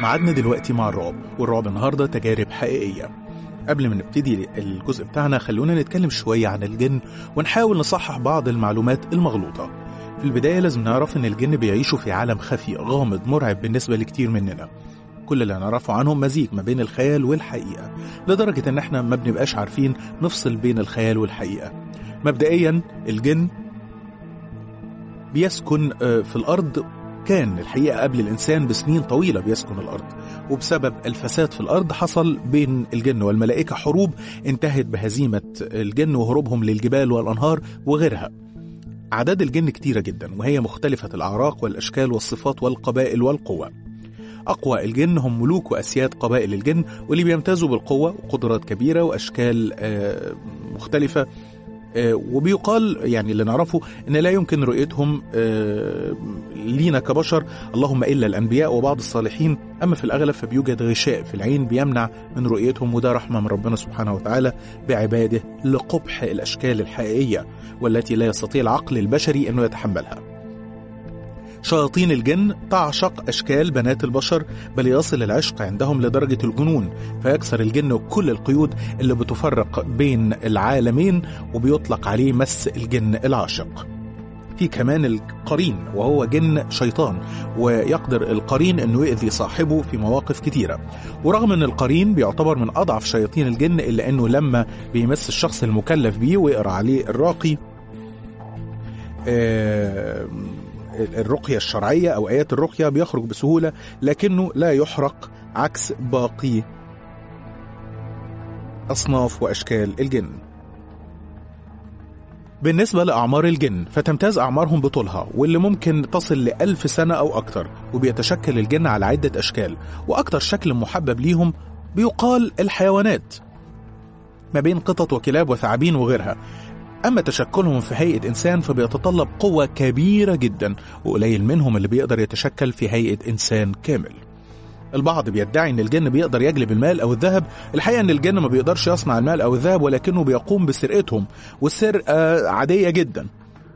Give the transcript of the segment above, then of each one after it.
معادنا دلوقتي مع الرعب والرعب النهاردة تجارب حقيقية قبل ما نبتدي الجزء بتاعنا خلونا نتكلم شوية عن الجن ونحاول نصحح بعض المعلومات المغلوطة في البداية لازم نعرف إن الجن بيعيشوا في عالم خفي غامض مرعب بالنسبة لكتير مننا كل اللي نعرفه عنهم مزيج ما بين الخيال والحقيقة لدرجة إن احنا ما بنبقاش عارفين نفصل بين الخيال والحقيقة مبدئيا الجن بيسكن آه، في الأرض كان الحقيقة قبل الإنسان بسنين طويلة بيسكن الأرض وبسبب الفساد في الأرض حصل بين الجن والملائكة حروب انتهت بهزيمة الجن وهروبهم للجبال والأنهار وغيرها أعداد الجن كتيرة جدا وهي مختلفة الأعراق والأشكال والصفات والقبائل والقوى أقوى الجن هم ملوك وأسياد قبائل الجن واللي بيمتازوا بالقوة وقدرات كبيرة وأشكال آه، مختلفة آه، وبيقال يعني اللي نعرفه ان لا يمكن رؤيتهم آه، لينا كبشر اللهم الا الانبياء وبعض الصالحين اما في الاغلب فبيوجد غشاء في العين بيمنع من رؤيتهم وده رحمه من ربنا سبحانه وتعالى بعباده لقبح الاشكال الحقيقيه والتي لا يستطيع العقل البشري انه يتحملها. شياطين الجن تعشق أشكال بنات البشر بل يصل العشق عندهم لدرجة الجنون فيكسر الجن كل القيود اللي بتفرق بين العالمين وبيطلق عليه مس الجن العاشق في كمان القرين وهو جن شيطان ويقدر القرين انه يؤذي صاحبه في مواقف كتيرة ورغم ان القرين بيعتبر من اضعف شياطين الجن الا انه لما بيمس الشخص المكلف بيه ويقرا عليه الراقي آه الرقية الشرعية أو آيات الرقية بيخرج بسهولة لكنه لا يحرق عكس باقي أصناف وأشكال الجن بالنسبة لأعمار الجن فتمتاز أعمارهم بطولها واللي ممكن تصل لألف سنة أو أكتر وبيتشكل الجن على عدة أشكال وأكتر شكل محبب ليهم بيقال الحيوانات ما بين قطط وكلاب وثعابين وغيرها أما تشكلهم في هيئة إنسان فبيتطلب قوة كبيرة جدا وقليل منهم اللي بيقدر يتشكل في هيئة إنسان كامل البعض بيدعي ان الجن بيقدر يجلب المال او الذهب الحقيقه ان الجن ما بيقدرش يصنع المال او الذهب ولكنه بيقوم بسرقتهم والسرقه عاديه جدا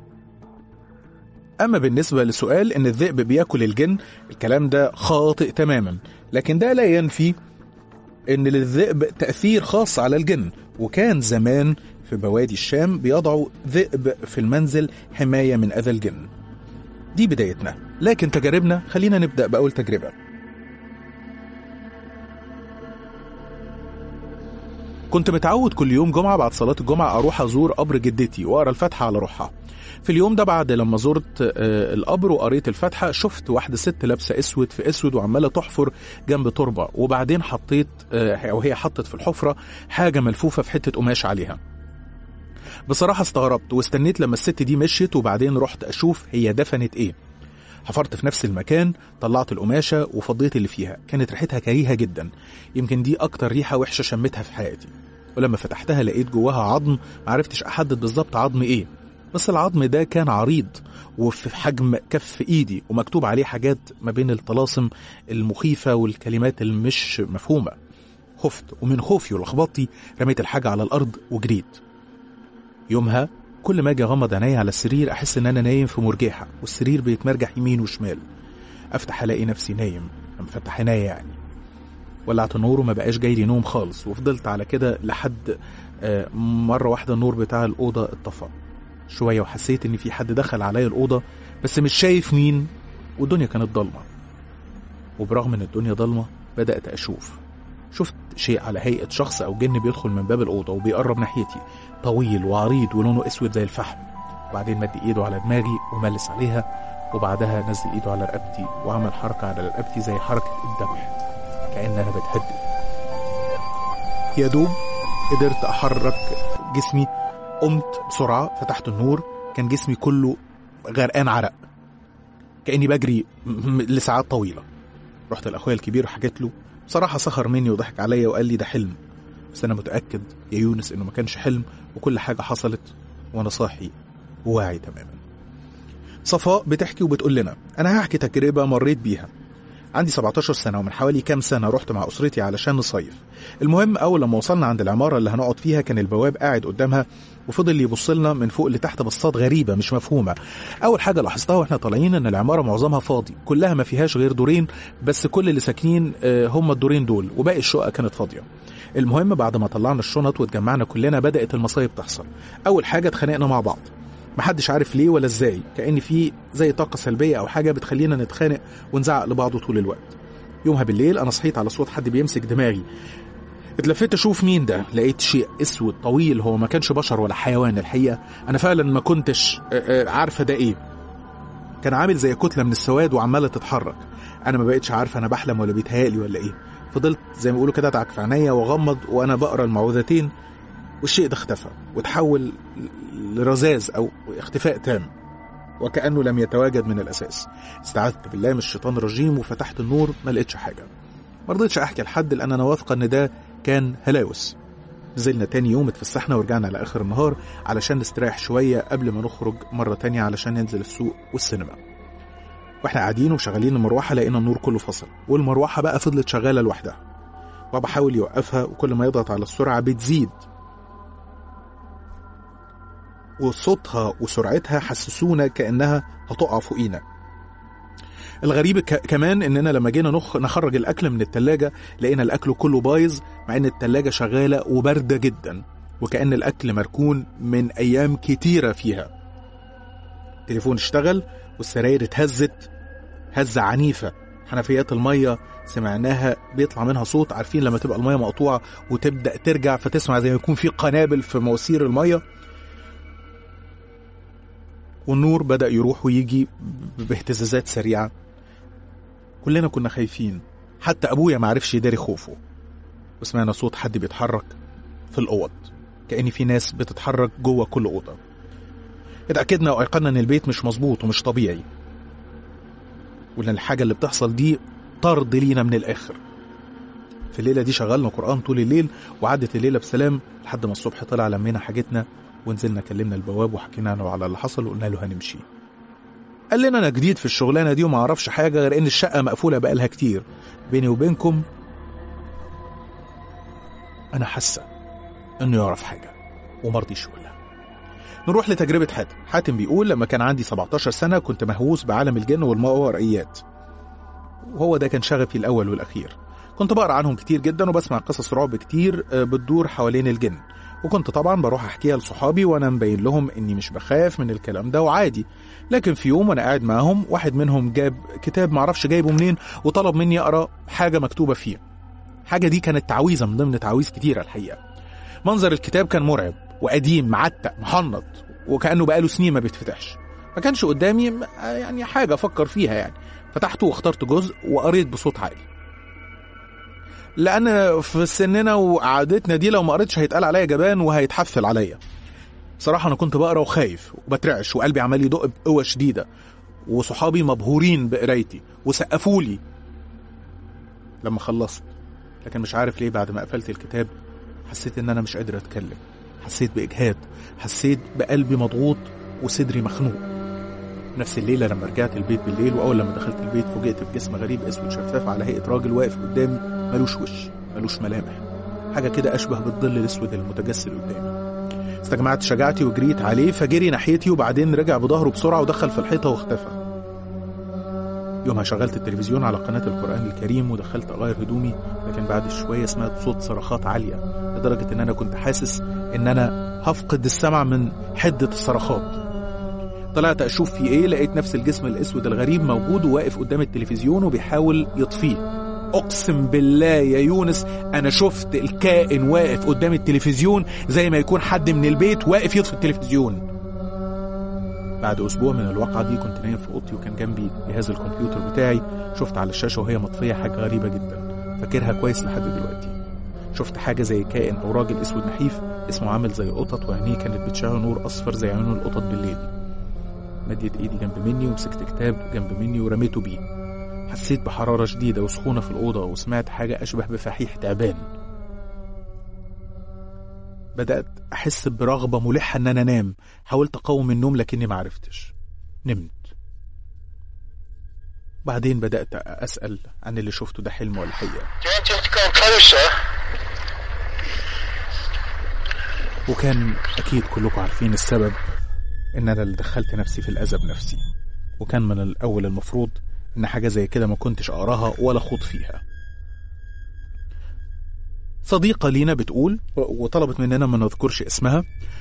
اما بالنسبه لسؤال ان الذئب بياكل الجن الكلام ده خاطئ تماما لكن ده لا ينفي ان للذئب تاثير خاص على الجن وكان زمان في بوادي الشام بيضعوا ذئب في المنزل حماية من أذى الجن دي بدايتنا لكن تجاربنا خلينا نبدأ بأول تجربة كنت متعود كل يوم جمعة بعد صلاة الجمعة أروح أزور قبر جدتي وأقرأ الفاتحة على روحها في اليوم ده بعد لما زرت آه، القبر وقريت الفاتحة شفت واحدة ست لابسة اسود في اسود وعمالة تحفر جنب تربة وبعدين حطيت آه، أو هي حطت في الحفرة حاجة ملفوفة في حتة قماش عليها بصراحة استغربت واستنيت لما الست دي مشيت وبعدين رحت أشوف هي دفنت إيه حفرت في نفس المكان طلعت القماشة وفضيت اللي فيها كانت ريحتها كريهة جدا يمكن دي أكتر ريحة وحشة شمتها في حياتي ولما فتحتها لقيت جواها عظم معرفتش أحدد بالظبط عظم إيه بس العظم ده كان عريض وفي حجم كف إيدي ومكتوب عليه حاجات ما بين الطلاسم المخيفة والكلمات المش مفهومة خفت ومن خوفي ولخبطتي رميت الحاجة على الأرض وجريت يومها كل ما اجي اغمض عينيا على السرير احس ان انا نايم في مرجحه والسرير بيتمرجح يمين وشمال افتح الاقي نفسي نايم مفتح عينيا يعني ولعت النور وما بقاش جاي لي نوم خالص وفضلت على كده لحد آه، مره واحده النور بتاع الاوضه اتطفى شويه وحسيت ان في حد دخل عليا الاوضه بس مش شايف مين والدنيا كانت ضلمه وبرغم ان الدنيا ضلمه بدات اشوف شفت شيء على هيئة شخص أو جن بيدخل من باب الأوضة وبيقرب ناحيتي طويل وعريض ولونه أسود زي الفحم وبعدين مد إيده على دماغي وملس عليها وبعدها نزل إيده على رقبتي وعمل حركة على رقبتي زي حركة الذبح كأن أنا بتهدد يا دوب قدرت أحرك جسمي قمت بسرعة فتحت النور كان جسمي كله غرقان عرق كأني بجري م- م- لساعات طويلة رحت لأخويا الكبير وحكيت له بصراحة سخر مني وضحك عليا وقال لي ده حلم بس أنا متأكد يا يونس إنه ما كانش حلم وكل حاجة حصلت وأنا صاحي وواعي تماما صفاء بتحكي وبتقول لنا أنا هحكي تجربة مريت بيها عندي 17 سنة ومن حوالي كام سنة رحت مع أسرتي علشان نصيف المهم أول لما وصلنا عند العمارة اللي هنقعد فيها كان البواب قاعد قدامها وفضل يبص لنا من فوق لتحت بصات غريبة مش مفهومة أول حاجة لاحظتها واحنا طالعين إن العمارة معظمها فاضي كلها ما فيهاش غير دورين بس كل اللي ساكنين آه، هم الدورين دول وباقي الشقق كانت فاضية المهم بعد ما طلعنا الشنط واتجمعنا كلنا بدأت المصايب تحصل أول حاجة اتخانقنا مع بعض محدش عارف ليه ولا ازاي كأن في زي طاقة سلبية أو حاجة بتخلينا نتخانق ونزعق لبعض طول الوقت يومها بالليل أنا صحيت على صوت حد بيمسك دماغي اتلفيت اشوف مين ده لقيت شيء اسود طويل هو ما كانش بشر ولا حيوان الحقيقه انا فعلا ما كنتش آه، آه، عارفه ده ايه كان عامل زي كتله من السواد وعماله تتحرك انا ما بقتش عارفه انا بحلم ولا بيتهيألي ولا ايه فضلت زي ما بيقولوا كده ادعك في عينيا واغمض وانا بقرا المعوذتين والشيء ده اختفى وتحول لرذاذ او اختفاء تام وكانه لم يتواجد من الاساس استعذت بالله من الشيطان الرجيم وفتحت النور ما لقيتش حاجه ما رضيتش احكي لحد لان انا واثقه ان ده كان هلاوس نزلنا تاني يوم اتفسحنا ورجعنا لاخر النهار علشان نستريح شويه قبل ما نخرج مره تانية علشان ننزل السوق والسينما واحنا قاعدين وشغالين المروحه لقينا النور كله فصل والمروحه بقى فضلت شغاله لوحدها بابا حاول يوقفها وكل ما يضغط على السرعه بتزيد وصوتها وسرعتها حسسونا كانها هتقع فوقينا الغريب ك- كمان اننا لما جينا نخ... نخرج الاكل من التلاجة لقينا الاكل كله بايظ مع ان التلاجة شغالة وباردة جدا وكأن الاكل مركون من ايام كتيرة فيها التليفون اشتغل والسراير اتهزت هزة عنيفة حنفيات المية سمعناها بيطلع منها صوت عارفين لما تبقى المية مقطوعة وتبدأ ترجع فتسمع زي ما يكون في قنابل في مواسير المية والنور بدأ يروح ويجي ب- باهتزازات سريعة كلنا كنا خايفين حتى أبويا ما عرفش يداري خوفه وسمعنا صوت حد بيتحرك في الأوض كأن في ناس بتتحرك جوه كل أوضة اتأكدنا وأيقنا إن البيت مش مظبوط ومش طبيعي وإن الحاجة اللي بتحصل دي طرد لينا من الآخر في الليلة دي شغلنا قرآن طول الليل وعدت الليلة بسلام لحد ما الصبح طلع لمينا حاجتنا ونزلنا كلمنا البواب وحكينا له على اللي حصل وقلنا له هنمشي قال لنا انا جديد في الشغلانه دي وما اعرفش حاجه غير ان الشقه مقفوله بقالها كتير بيني وبينكم انا حاسه انه يعرف حاجه وما رضيش يقولها نروح لتجربة حاتم حاتم بيقول لما كان عندي 17 سنة كنت مهووس بعالم الجن والماورائيات وهو ده كان شغفي الأول والأخير كنت بقرأ عنهم كتير جدا وبسمع قصص رعب كتير آه، بتدور حوالين الجن وكنت طبعا بروح احكيها لصحابي وانا مبين لهم اني مش بخاف من الكلام ده وعادي لكن في يوم وانا قاعد معاهم واحد منهم جاب كتاب معرفش جايبه منين وطلب مني اقرا حاجه مكتوبه فيه حاجه دي كانت تعويذه من ضمن تعاويذ كتيره الحقيقه منظر الكتاب كان مرعب وقديم معتق محنط وكانه بقاله سنين ما بيتفتحش ما كانش قدامي م- يعني حاجه افكر فيها يعني فتحته واخترت جزء وقريت بصوت عالي لان في سننا وقعدتنا دي لو ما قريتش هيتقال عليا جبان وهيتحفل عليا صراحة أنا كنت بقرا وخايف وبترعش وقلبي عمال يدق بقوة شديدة وصحابي مبهورين بقرايتي وسقفوا لي لما خلصت لكن مش عارف ليه بعد ما قفلت الكتاب حسيت إن أنا مش قادر أتكلم حسيت بإجهاد حسيت بقلبي مضغوط وصدري مخنوق نفس الليلة لما رجعت البيت بالليل وأول لما دخلت البيت فوجئت بجسم غريب أسود شفاف على هيئة راجل واقف قدامي ملوش وش ملوش ملامح حاجة كده أشبه بالظل الأسود المتجسد قدامي استجمعت شجاعتي وجريت عليه فجري ناحيتي وبعدين رجع بظهره بسرعة ودخل في الحيطة واختفى يومها شغلت التلفزيون على قناة القرآن الكريم ودخلت أغير هدومي لكن بعد شوية سمعت صوت صرخات عالية لدرجة إن أنا كنت حاسس إن أنا هفقد السمع من حدة الصرخات طلعت أشوف في إيه لقيت نفس الجسم الأسود الغريب موجود وواقف قدام التلفزيون وبيحاول يطفيه اقسم بالله يا يونس انا شفت الكائن واقف قدام التلفزيون زي ما يكون حد من البيت واقف يطفي التلفزيون بعد اسبوع من الواقعه دي كنت نايم في اوضتي وكان جنبي جهاز الكمبيوتر بتاعي شفت على الشاشه وهي مطفيه حاجه غريبه جدا فاكرها كويس لحد دلوقتي شفت حاجه زي كائن او راجل اسود نحيف اسمه عامل زي القطط وعينيه كانت بتشع نور اصفر زي عيون القطط بالليل مديت ايدي جنب مني ومسكت كتاب جنب مني ورميته بيه حسيت بحرارة شديدة وسخونة في الأوضة وسمعت حاجة أشبه بفحيح تعبان بدأت أحس برغبة ملحة إن أنا أنام حاولت أقاوم النوم لكني معرفتش نمت وبعدين بدأت أسأل عن اللي شفته ده حلم ولا حقيقة Do you want him to come closer? وكان أكيد كلكم عارفين السبب إن أنا اللي دخلت نفسي في الأذى بنفسي وكان من الأول المفروض إن حاجة زي كده ما كنتش أقراها ولا خوض فيها صديقة لينا بتقول و- وطلبت مننا ما نذكرش اسمها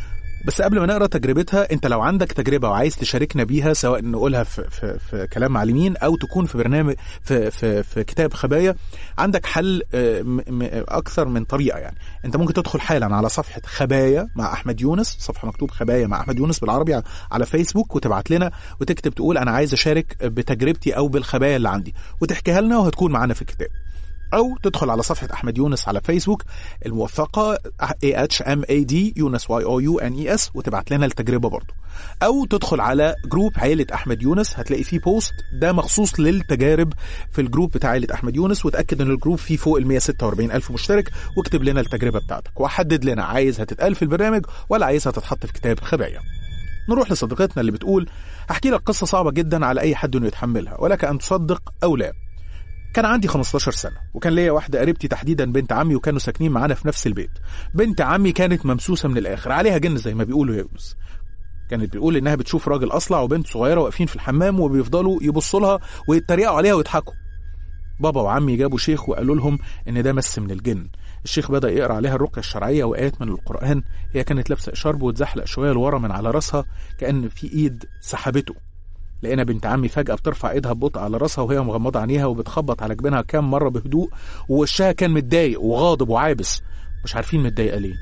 بس قبل ما نقرا تجربتها انت لو عندك تجربه وعايز تشاركنا بيها سواء نقولها في, في, في كلام معلمين او تكون في برنامج في, في, في كتاب خبايا عندك حل آه، م- م- اكثر من طريقه يعني انت ممكن تدخل حالا على صفحه خبايا مع احمد يونس صفحه مكتوب خبايا مع احمد يونس بالعربي على فيسبوك وتبعت لنا وتكتب تقول انا عايز اشارك بتجربتي او بالخبايا اللي عندي وتحكيها لنا وهتكون معانا في الكتاب او تدخل على صفحه احمد يونس على فيسبوك الموثقه اي اتش ام اي دي يونس واي او يو ان اي اس وتبعت لنا التجربه برضو او تدخل على جروب عائله احمد يونس هتلاقي فيه بوست ده مخصوص للتجارب في الجروب بتاع عائله احمد يونس وتاكد ان الجروب فيه فوق ال 146 الف مشترك واكتب لنا التجربه بتاعتك وحدد لنا عايزها تتقال في البرنامج ولا عايزها تتحط في كتاب خبايا نروح لصديقتنا اللي بتقول احكي لك قصه صعبه جدا على اي حد انه يتحملها ولك ان تصدق او لا كان عندي 15 سنة وكان ليا واحدة قريبتي تحديدا بنت عمي وكانوا ساكنين معانا في نفس البيت بنت عمي كانت ممسوسة من الآخر عليها جن زي ما بيقولوا يا يونس كانت بتقول إنها بتشوف راجل أصلع وبنت صغيرة واقفين في الحمام وبيفضلوا يبصوا لها ويتريقوا عليها ويضحكوا بابا وعمي جابوا شيخ وقالوا لهم إن ده مس من الجن الشيخ بدأ يقرأ عليها الرقية الشرعية وآيات من القرآن هي كانت لابسة إشارب وتزحلق شوية لورا من على راسها كأن في إيد سحبته لقينا بنت عمي فجأة بترفع ايدها ببطء على راسها وهي مغمضة عينيها وبتخبط على جبينها كام مرة بهدوء ووشها كان متضايق وغاضب وعابس مش عارفين متضايقة ليه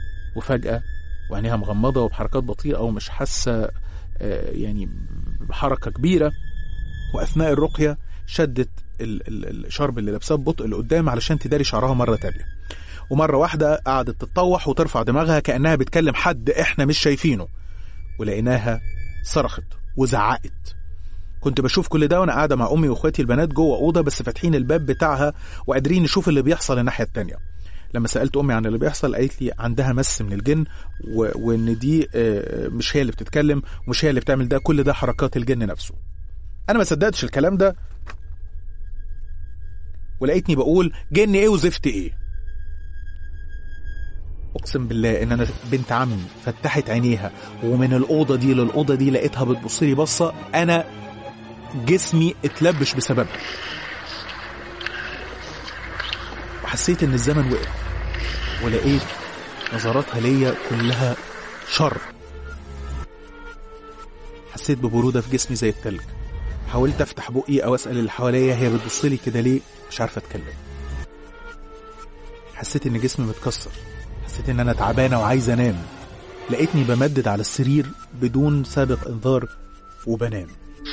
وفجأة وعينيها مغمضة وبحركات بطيئة ومش حاسة آه، يعني بحركة كبيرة وأثناء الرقية شدت ال- ال- الشرب اللي لابساه ببطء لقدام علشان تداري شعرها مرة تانية ومرة واحدة قعدت تتطوح وترفع دماغها كأنها بتكلم حد احنا مش شايفينه ولقيناها صرخت وزعقت كنت بشوف كل ده وانا قاعده مع امي واخواتي البنات جوه اوضه بس فاتحين الباب بتاعها وقادرين نشوف اللي بيحصل الناحيه التانية لما سالت امي عن اللي بيحصل قالت لي عندها مس من الجن و... وان دي آه، مش هي اللي بتتكلم ومش هي اللي بتعمل ده كل ده حركات الجن نفسه انا ما صدقتش الكلام ده ولقيتني بقول جن ايه وزفت ايه اقسم بالله ان انا بنت عمي فتحت عينيها ومن الاوضه دي للاوضه دي لقيتها بتبص لي بصه انا جسمي اتلبش بسببها وحسيت ان الزمن وقف ولقيت نظراتها ليا كلها شر حسيت ببرودة في جسمي زي التلج حاولت افتح بقي او اسال اللي حواليا هي بتبص لي كده ليه مش عارفه اتكلم حسيت ان جسمي متكسر حسيت ان انا تعبانه وعايزه انام لقيتني بمدد على السرير بدون سابق انذار وبنام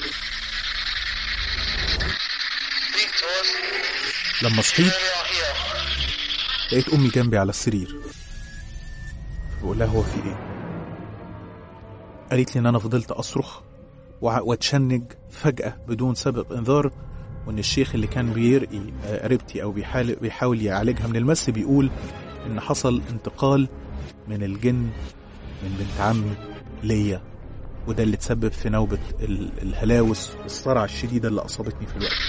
Speak to us. لما صحيت We are here. لقيت امي جنبي على السرير بقول لها هو في ايه قالت لي ان انا فضلت اصرخ وع- واتشنج فجاه بدون سابق انذار وان الشيخ اللي كان بيرقي آه، قريبتي او بيحاول بيحاول يعالجها من المس بيقول ان حصل انتقال من الجن من بنت عمي ليا وده اللي تسبب في نوبة ال- الهلاوس والصرع الشديدة اللي أصابتني في الوقت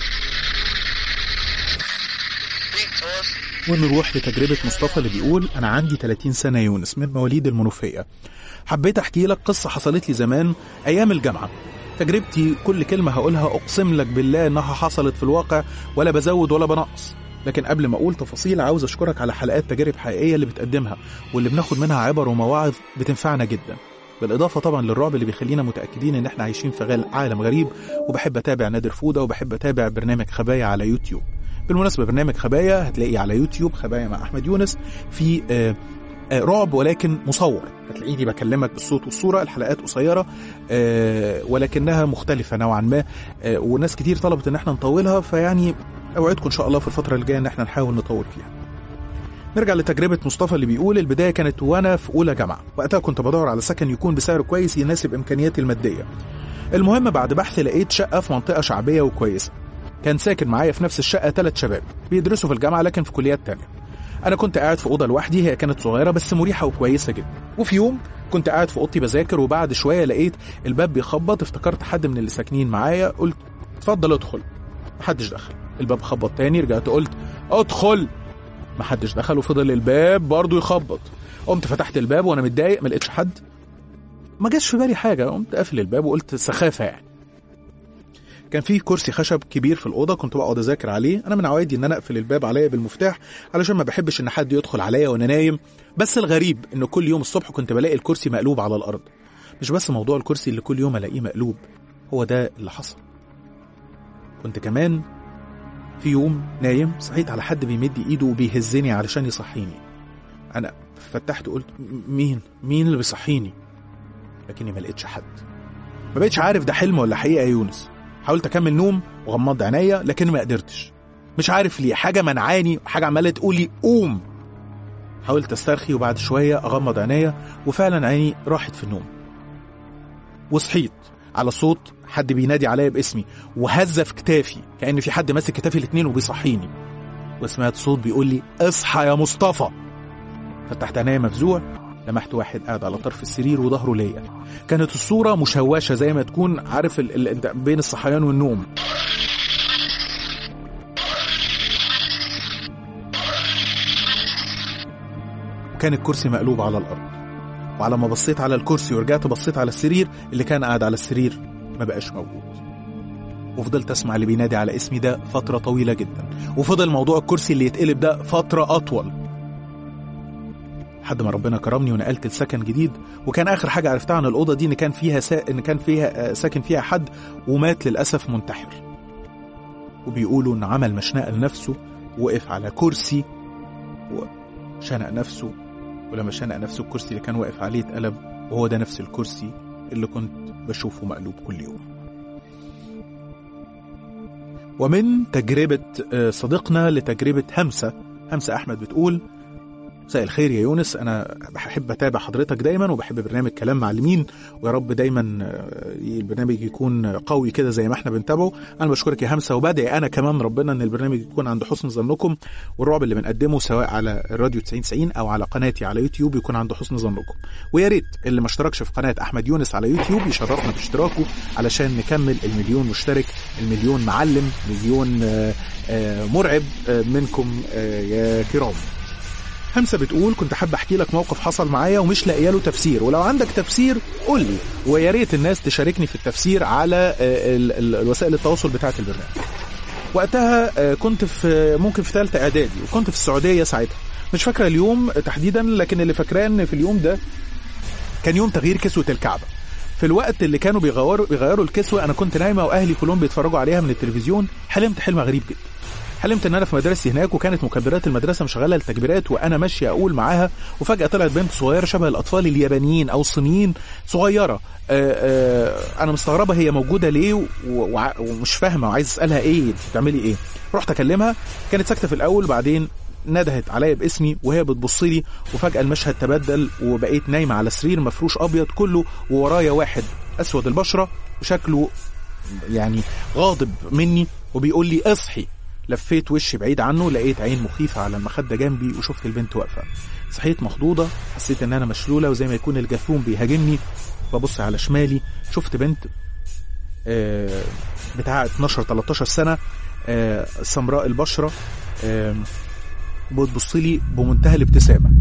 Speak to us. ونروح لتجربة مصطفى اللي بيقول أنا عندي 30 سنة يونس من مواليد المنوفية حبيت أحكي لك قصة حصلت لي زمان أيام الجامعة تجربتي كل كلمة هقولها أقسم لك بالله إنها حصلت في الواقع ولا بزود ولا بنقص لكن قبل ما أقول تفاصيل عاوز أشكرك على حلقات تجارب حقيقية اللي بتقدمها واللي بناخد منها عبر ومواعظ بتنفعنا جدا بالإضافة طبعا للرعب اللي بيخلينا متأكدين إن إحنا عايشين في غال- عالم غريب وبحب أتابع نادر فودة وبحب أتابع برنامج خبايا على يوتيوب بالمناسبة برنامج خبايا هتلاقي على يوتيوب خبايا مع أحمد يونس في آه، آه، رعب ولكن مصور هتلاقيني بكلمك بالصوت والصورة الحلقات قصيرة آه، ولكنها مختلفة نوعا ما آه، وناس كتير طلبت ان احنا نطولها فيعني اوعدكم ان شاء الله في الفترة الجاية ان احنا نحاول نطول فيها نرجع لتجربة مصطفى اللي بيقول البداية كانت وأنا في أولى جامعة وقتها كنت بدور على سكن يكون بسعر كويس يناسب إمكانياتي المادية المهم بعد بحث لقيت شقة في منطقة شعبية وكويسة كان ساكن معايا في نفس الشقة ثلاث شباب بيدرسوا في الجامعة لكن في كليات تانية أنا كنت قاعد في أوضة لوحدي هي كانت صغيرة بس مريحة وكويسة جدا وفي يوم كنت قاعد في أوضتي بذاكر وبعد شوية لقيت الباب بيخبط افتكرت حد من اللي ساكنين معايا قلت اتفضل ادخل محدش دخل الباب خبط تاني رجعت قلت ادخل محدش دخل وفضل الباب برضه يخبط قمت فتحت الباب وانا متضايق ما لقيتش حد ما جاش في بالي حاجه قمت قافل الباب وقلت سخافه يعني كان في كرسي خشب كبير في الاوضه كنت بقعد اذاكر عليه انا من عوايدي ان انا اقفل الباب عليا بالمفتاح علشان ما بحبش ان حد يدخل عليا وانا نايم بس الغريب ان كل يوم الصبح كنت بلاقي الكرسي مقلوب على الارض مش بس موضوع الكرسي اللي كل يوم الاقيه مقلوب هو ده اللي حصل كنت كمان في يوم نايم صحيت على حد بيمد ايده وبيهزني علشان يصحيني انا فتحت وقلت "م- مين مين اللي بيصحيني لكني ما لقيتش حد ما بقتش عارف ده حلم ولا حقيقه يا يونس حاولت اكمل نوم وغمضت عينيا لكن ما قدرتش مش عارف ليه حاجه منعاني حاجه عماله تقولي قوم حاولت استرخي وبعد شويه اغمض عينيا وفعلا عيني راحت في النوم وصحيت على صوت حد بينادي عليا باسمي وهز في كتافي كأن في حد ماسك كتافي الاتنين وبيصحيني وسمعت صوت بيقول لي اصحى يا مصطفى فتحت عينيا مفزوع لمحت واحد قاعد على طرف السرير وظهره ليا كانت الصورة مشوشة زي ما تكون عارف ال... ال... بين الصحيان والنوم وكان الكرسي مقلوب على الأرض وعلى ما بصيت على الكرسي ورجعت بصيت على السرير اللي كان قاعد على السرير ما بقاش موجود وفضلت اسمع اللي بينادي على اسمي ده فترة طويلة جدا وفضل موضوع الكرسي اللي يتقلب ده فترة أطول لحد ما ربنا كرمني ونقلت لسكن جديد وكان اخر حاجه عرفتها عن الاوضه دي ان كان فيها سا... ان كان فيها آه، ساكن فيها حد ومات للاسف منتحر وبيقولوا ان عمل مشنقه لنفسه وقف على كرسي وشنق نفسه ولما شنق نفسه الكرسي اللي كان واقف عليه اتقلب وهو ده نفس الكرسي اللي كنت بشوفه مقلوب كل يوم ومن تجربة آه، صديقنا لتجربة همسة همسة أحمد بتقول مساء الخير يا يونس انا بحب اتابع حضرتك دايما وبحب برنامج كلام معلمين ويا رب دايما آه، البرنامج يكون قوي كده زي ما احنا بنتابعه انا بشكرك يا همسه وبدعي انا كمان ربنا ان البرنامج يكون عند حسن ظنكم والرعب اللي بنقدمه سواء على الراديو 9090 او على قناتي على يوتيوب يكون عند حسن ظنكم ويا ريت اللي ما اشتركش في قناه احمد يونس على يوتيوب يشرفنا باشتراكه علشان نكمل المليون مشترك المليون معلم مليون آه، آه، مرعب آه، منكم آه، يا كرام همسه بتقول كنت حابه احكي لك موقف حصل معايا ومش لاقيه له تفسير ولو عندك تفسير قول لي ويا ريت الناس تشاركني في التفسير على آه، ال- ال- الوسائل التواصل بتاعه البرنامج وقتها آه، كنت في ممكن في ثالثه اعدادي وكنت في السعوديه ساعتها مش فاكره اليوم تحديدا لكن اللي فاكراه ان في اليوم ده كان يوم تغيير كسوه الكعبه في الوقت اللي كانوا بيغيروا بيغيروا الكسوه انا كنت نايمه واهلي كلهم بيتفرجوا عليها من التلفزيون حلمت حلم غريب جدا حلمت ان انا في مدرستي هناك وكانت مكبرات المدرسه مشغله التكبيرات وانا ماشيه اقول معاها وفجاه طلعت بنت صغيره شبه الاطفال اليابانيين او الصينيين صغيره آآ آآ انا مستغربه هي موجوده ليه و- وع- ومش فاهمه وعايز اسالها ايه انت بتعملي ايه رحت اكلمها كانت ساكته في الاول بعدين ندهت عليا باسمي وهي بتبص لي وفجاه المشهد تبدل وبقيت نايمه على سرير مفروش ابيض كله وورايا واحد اسود البشره وشكله يعني غاضب مني وبيقول لي اصحي لفيت وشي بعيد عنه لقيت عين مخيفة على المخدة جنبي وشفت البنت واقفة صحيت مخضوضة حسيت ان انا مشلولة وزي ما يكون الجاثوم بيهاجمني ببص على شمالي شفت بنت آه، بتاع 12 13 سنة آه، سمراء البشرة آه، بتبص لي بمنتهى الابتسامة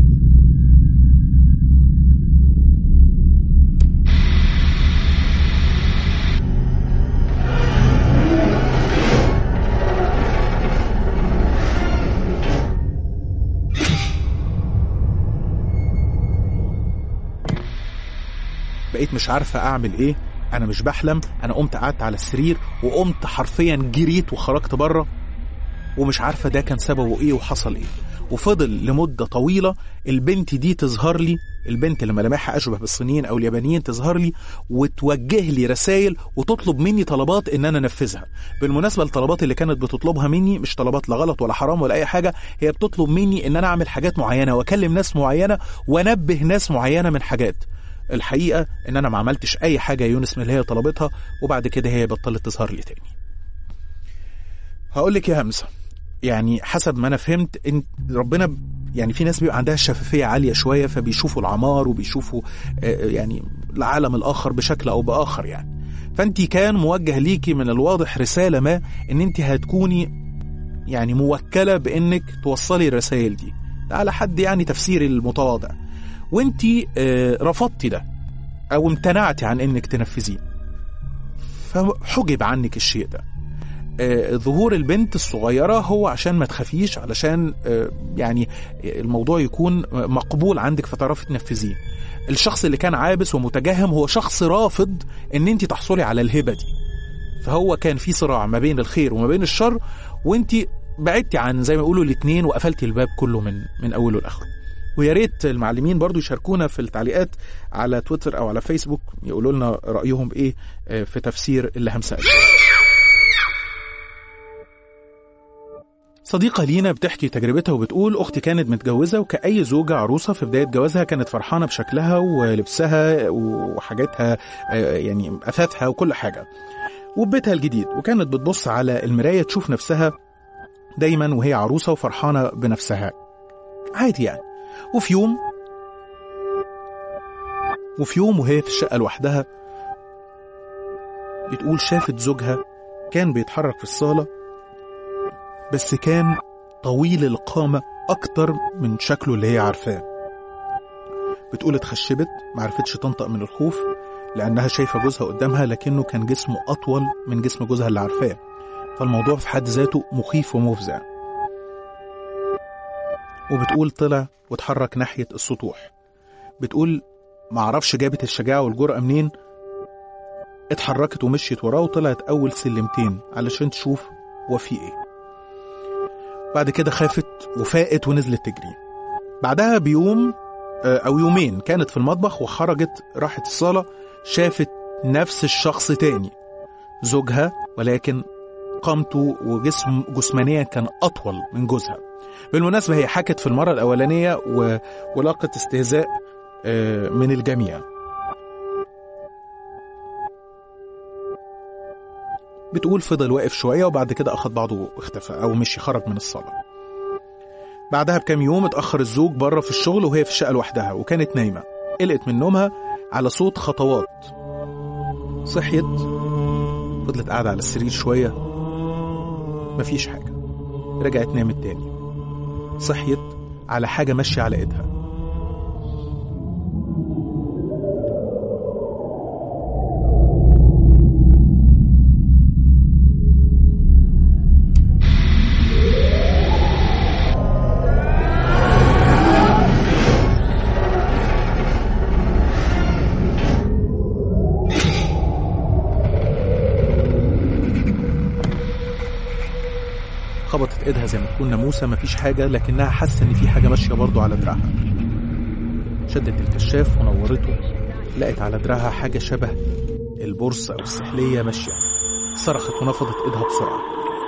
بقيت مش عارفة أعمل إيه أنا مش بحلم أنا قمت قعدت على السرير وقمت حرفيا جريت وخرجت بره ومش عارفة ده كان سببه إيه وحصل إيه وفضل لمدة طويلة البنت دي تظهر لي البنت اللي ملامحها أشبه بالصينيين أو اليابانيين تظهر لي وتوجه لي رسائل وتطلب مني طلبات إن أنا أنفذها بالمناسبة الطلبات اللي كانت بتطلبها مني مش طلبات لا غلط ولا حرام ولا أي حاجة هي بتطلب مني إن أنا أعمل حاجات معينة وأكلم ناس معينة وأنبه ناس معينة من حاجات الحقيقة إن أنا ما عملتش أي حاجة يا يونس من اللي هي طلبتها وبعد كده هي بطلت تظهر لي تاني هقول لك يا همسة يعني حسب ما أنا فهمت إن ربنا ب- يعني في ناس بيبقى عندها شفافية عالية شوية فبيشوفوا العمار وبيشوفوا آه، يعني العالم الآخر بشكل أو بآخر يعني فانت كان موجه ليكي من الواضح رساله ما ان انت هتكوني يعني موكله بانك توصلي الرسائل دي ده على حد يعني تفسيري المتواضع وانت آه، رفضتي ده او امتنعتي عن انك تنفذيه فحجب عنك الشيء ده آه، ظهور البنت الصغيرة هو عشان ما تخافيش علشان آه، يعني الموضوع يكون مقبول عندك فتعرفي تنفذيه الشخص اللي كان عابس ومتجهم هو شخص رافض ان انت تحصلي على الهبة دي فهو كان في صراع ما بين الخير وما بين الشر وانت بعدتي عن زي ما يقولوا الاثنين وقفلتي الباب كله من من اوله لاخره ويا ريت المعلمين برضو يشاركونا في التعليقات على تويتر او على فيسبوك يقولوا لنا رايهم ايه آه، في تفسير اللي همسأل صديقة لينا بتحكي تجربتها وبتقول أختي كانت متجوزة وكأي زوجة عروسة في بداية جوازها كانت فرحانة بشكلها ولبسها وحاجاتها آه، يعني أثاثها وكل حاجة وبيتها الجديد وكانت بتبص على المراية تشوف نفسها دايما وهي عروسة وفرحانة بنفسها عادي يعني وفي يوم وفي يوم وهي في الشقة لوحدها بتقول شافت زوجها كان بيتحرك في الصالة بس كان طويل القامة أكتر من شكله اللي هي عارفاه بتقول اتخشبت معرفتش تنطق من الخوف لأنها شايفة جوزها قدامها لكنه كان جسمه أطول من جسم جوزها اللي عارفاه فالموضوع في حد ذاته مخيف ومفزع وبتقول طلع واتحرك ناحية السطوح بتقول معرفش جابت الشجاعة والجرأة منين اتحركت ومشيت وراه وطلعت أول سلمتين علشان تشوف هو في ايه بعد كده خافت وفاقت ونزلت تجري بعدها بيوم آه، أو يومين كانت في المطبخ وخرجت راحت الصالة شافت نفس الشخص تاني زوجها ولكن قامته وجسم جسمانيا كان أطول من جوزها بالمناسبة هي حكت في المرة الأولانية و... ولاقت استهزاء آه، من الجميع بتقول فضل واقف شوية وبعد كده أخد بعضه واختفى أو مشي خرج من الصالة بعدها بكام يوم اتأخر الزوج بره في الشغل وهي في الشقة لوحدها وكانت نايمة قلقت من نومها على صوت خطوات صحيت فضلت قاعدة على السرير شوية مفيش حاجة رجعت نامت تاني صحيت على حاجة ماشية على ايدها خبطت ايدها زي ما تكون ناموسه مفيش حاجه لكنها حاسه ان في حاجه ماشيه برضه على دراعها شدت الكشاف ونورته لقت على دراعها حاجه شبه البورصه او السحليه ماشيه صرخت ونفضت ايدها بسرعه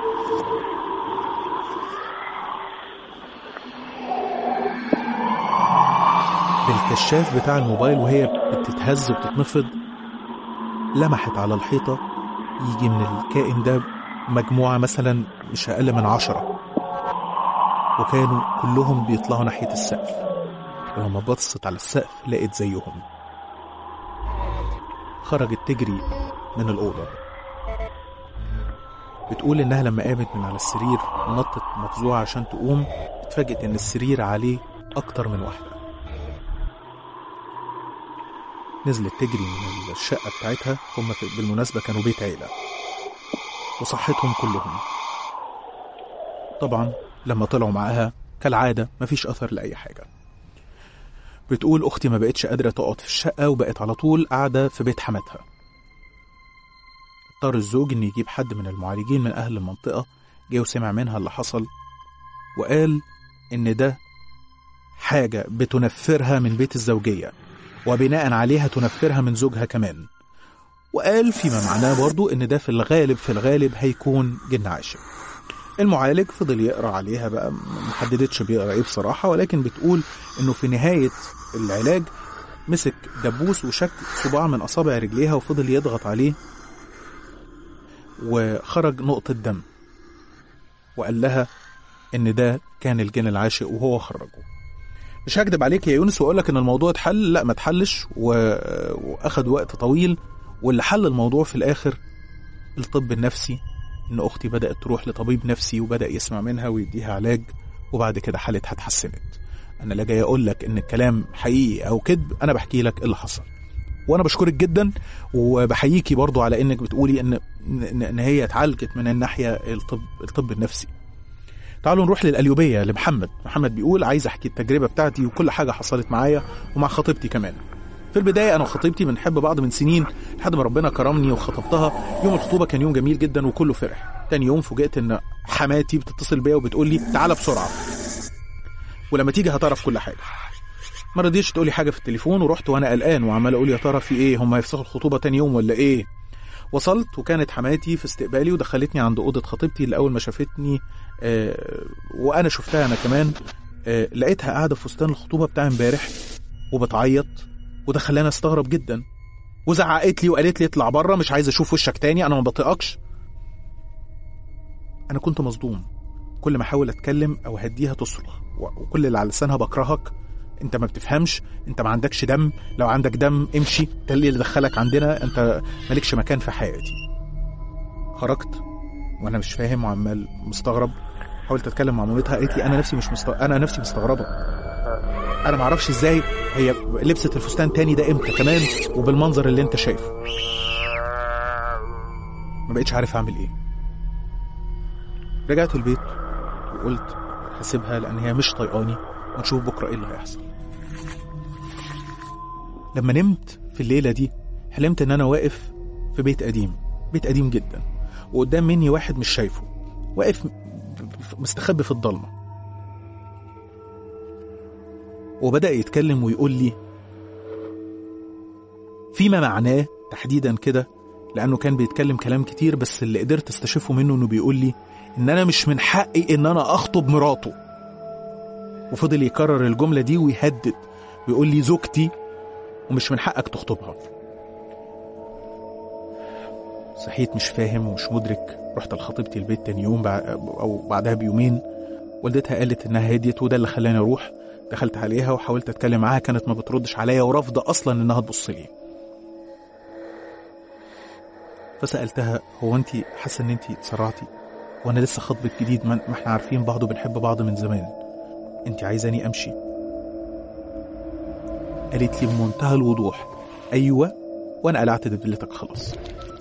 بالكشاف بتاع الموبايل وهي بتتهز وبتتنفض لمحت على الحيطه يجي من الكائن ده مجموعة مثلا مش أقل من عشرة وكانوا كلهم بيطلعوا ناحية السقف ولما بصت على السقف لقيت زيهم خرجت تجري من الأوضة بتقول إنها لما قامت من على السرير نطت مفزوعة عشان تقوم اتفاجئت إن السرير عليه أكتر من واحدة نزلت تجري من الشقة بتاعتها هم في- بالمناسبة كانوا بيت عيلة وصحتهم كلهم طبعا لما طلعوا معاها كالعادة مفيش أثر لأي حاجة بتقول أختي ما بقتش قادرة تقعد في الشقة وبقت على طول قاعدة في بيت حماتها اضطر الزوج إن يجيب حد من المعالجين من أهل المنطقة جه وسمع منها اللي حصل وقال إن ده حاجة بتنفرها من بيت الزوجية وبناء عليها تنفرها من زوجها كمان وقال فيما معناه برضو ان ده في الغالب في الغالب هيكون جن عاشق المعالج فضل يقرا عليها بقى ما حددتش بيقرا ايه بصراحه ولكن بتقول انه في نهايه العلاج مسك دبوس وشك صباع من اصابع رجليها وفضل يضغط عليه وخرج نقطه دم وقال لها ان ده كان الجن العاشق وهو خرجه مش هكدب عليك يا يونس واقول لك ان الموضوع اتحل لا ما اتحلش و... واخد وقت طويل واللي حل الموضوع في الآخر الطب النفسي إن أختي بدأت تروح لطبيب نفسي وبدأ يسمع منها ويديها علاج وبعد كده حالتها اتحسنت أنا لا جاي أقول لك إن الكلام حقيقي أو كذب أنا بحكي لك اللي حصل وأنا بشكرك جدا وبحييكي برضو على إنك بتقولي إن إن إن هي اتعالجت من الناحية الطب الطب النفسي تعالوا نروح للقليوبية لمحمد محمد بيقول عايز أحكي التجربة بتاعتي وكل حاجة حصلت معايا ومع خطيبتي كمان في البداية أنا وخطيبتي بنحب بعض من سنين لحد ما ربنا كرمني وخطبتها يوم الخطوبة كان يوم جميل جدا وكله فرح تاني يوم فوجئت إن حماتي بتتصل بيا وبتقول لي تعالى بسرعة ولما تيجي هتعرف كل حاجة ما رضيتش تقولي حاجة في التليفون ورحت وأنا قلقان وعمال أقول يا ترى في إيه هم هيفسخوا الخطوبة تاني يوم ولا إيه وصلت وكانت حماتي في استقبالي ودخلتني عند أوضة خطيبتي اللي أول ما شافتني آه وأنا شفتها أنا كمان آه لقيتها قاعدة في فستان الخطوبة بتاع امبارح وبتعيط وده خلاني استغرب جدا وزعقت لي وقالت لي اطلع بره مش عايز اشوف وشك تاني انا ما بطيقكش انا كنت مصدوم كل ما احاول اتكلم او اهديها تصرخ و- وكل اللي على لسانها بكرهك انت ما بتفهمش انت ما عندكش دم لو عندك دم امشي ده اللي دخلك عندنا انت مالكش مكان في حياتي خرجت وانا مش فاهم وعمال مستغرب حاولت اتكلم مع مامتها قالت لي انا نفسي مش مست... انا نفسي مستغربه انا ما اعرفش ازاي هي لبست الفستان تاني ده امتى كمان وبالمنظر اللي انت شايفه ما بقتش عارف اعمل ايه رجعت البيت وقلت هسيبها لان هي مش طايقاني ونشوف بكره ايه اللي هيحصل لما نمت في الليله دي حلمت ان انا واقف في بيت قديم بيت قديم جدا وقدام مني واحد مش شايفه واقف مستخبي في الضلمه وبدأ يتكلم ويقول لي فيما معناه تحديدا كده لأنه كان بيتكلم كلام كتير بس اللي قدرت استشفه منه إنه بيقول لي إن أنا مش من حقي إن أنا أخطب مراته وفضل يكرر الجملة دي ويهدد ويقول لي زوجتي ومش من حقك تخطبها صحيت مش فاهم ومش مدرك رحت لخطيبتي البيت تاني يوم بع... أو بعدها بيومين والدتها قالت إنها هديت وده اللي خلاني أروح دخلت عليها وحاولت اتكلم معاها كانت ما بتردش عليا ورافضه اصلا انها تبص لي فسالتها هو انت حاسه ان انت اتسرعتي وانا لسه خطبت جديد ما ما احنا عارفين بعض وبنحب بعض من زمان انت عايزاني امشي قالت لي بمنتهى الوضوح ايوه وانا قلعت دبلتك خلاص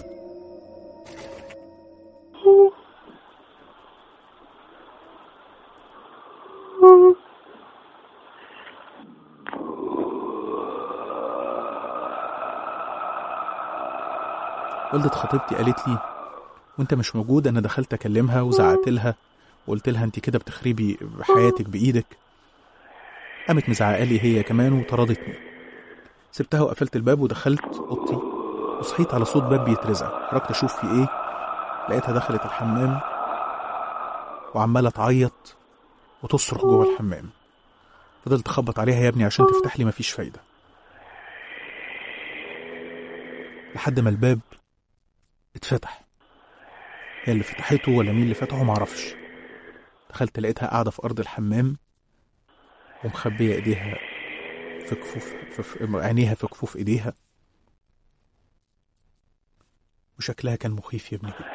والدة خطيبتي قالت لي وانت مش موجود انا دخلت اكلمها وزعقت لها وقلت لها انت كده بتخربي حياتك بايدك قامت مزعقه لي هي كمان وطردتني سبتها وقفلت الباب ودخلت اوضتي وصحيت على صوت باب بيترزع خرجت اشوف في ايه لقيتها دخلت الحمام وعماله تعيط وتصرخ جوه الحمام فضلت اخبط عليها يا ابني عشان تفتح لي مفيش فايده لحد ما الباب اتفتح هي اللي فتحته ولا مين اللي فتحه معرفش دخلت لقيتها قاعدة في أرض الحمام ومخبية إيديها في كفوف في في عينيها في كفوف إيديها وشكلها كان مخيف يا ابني جدا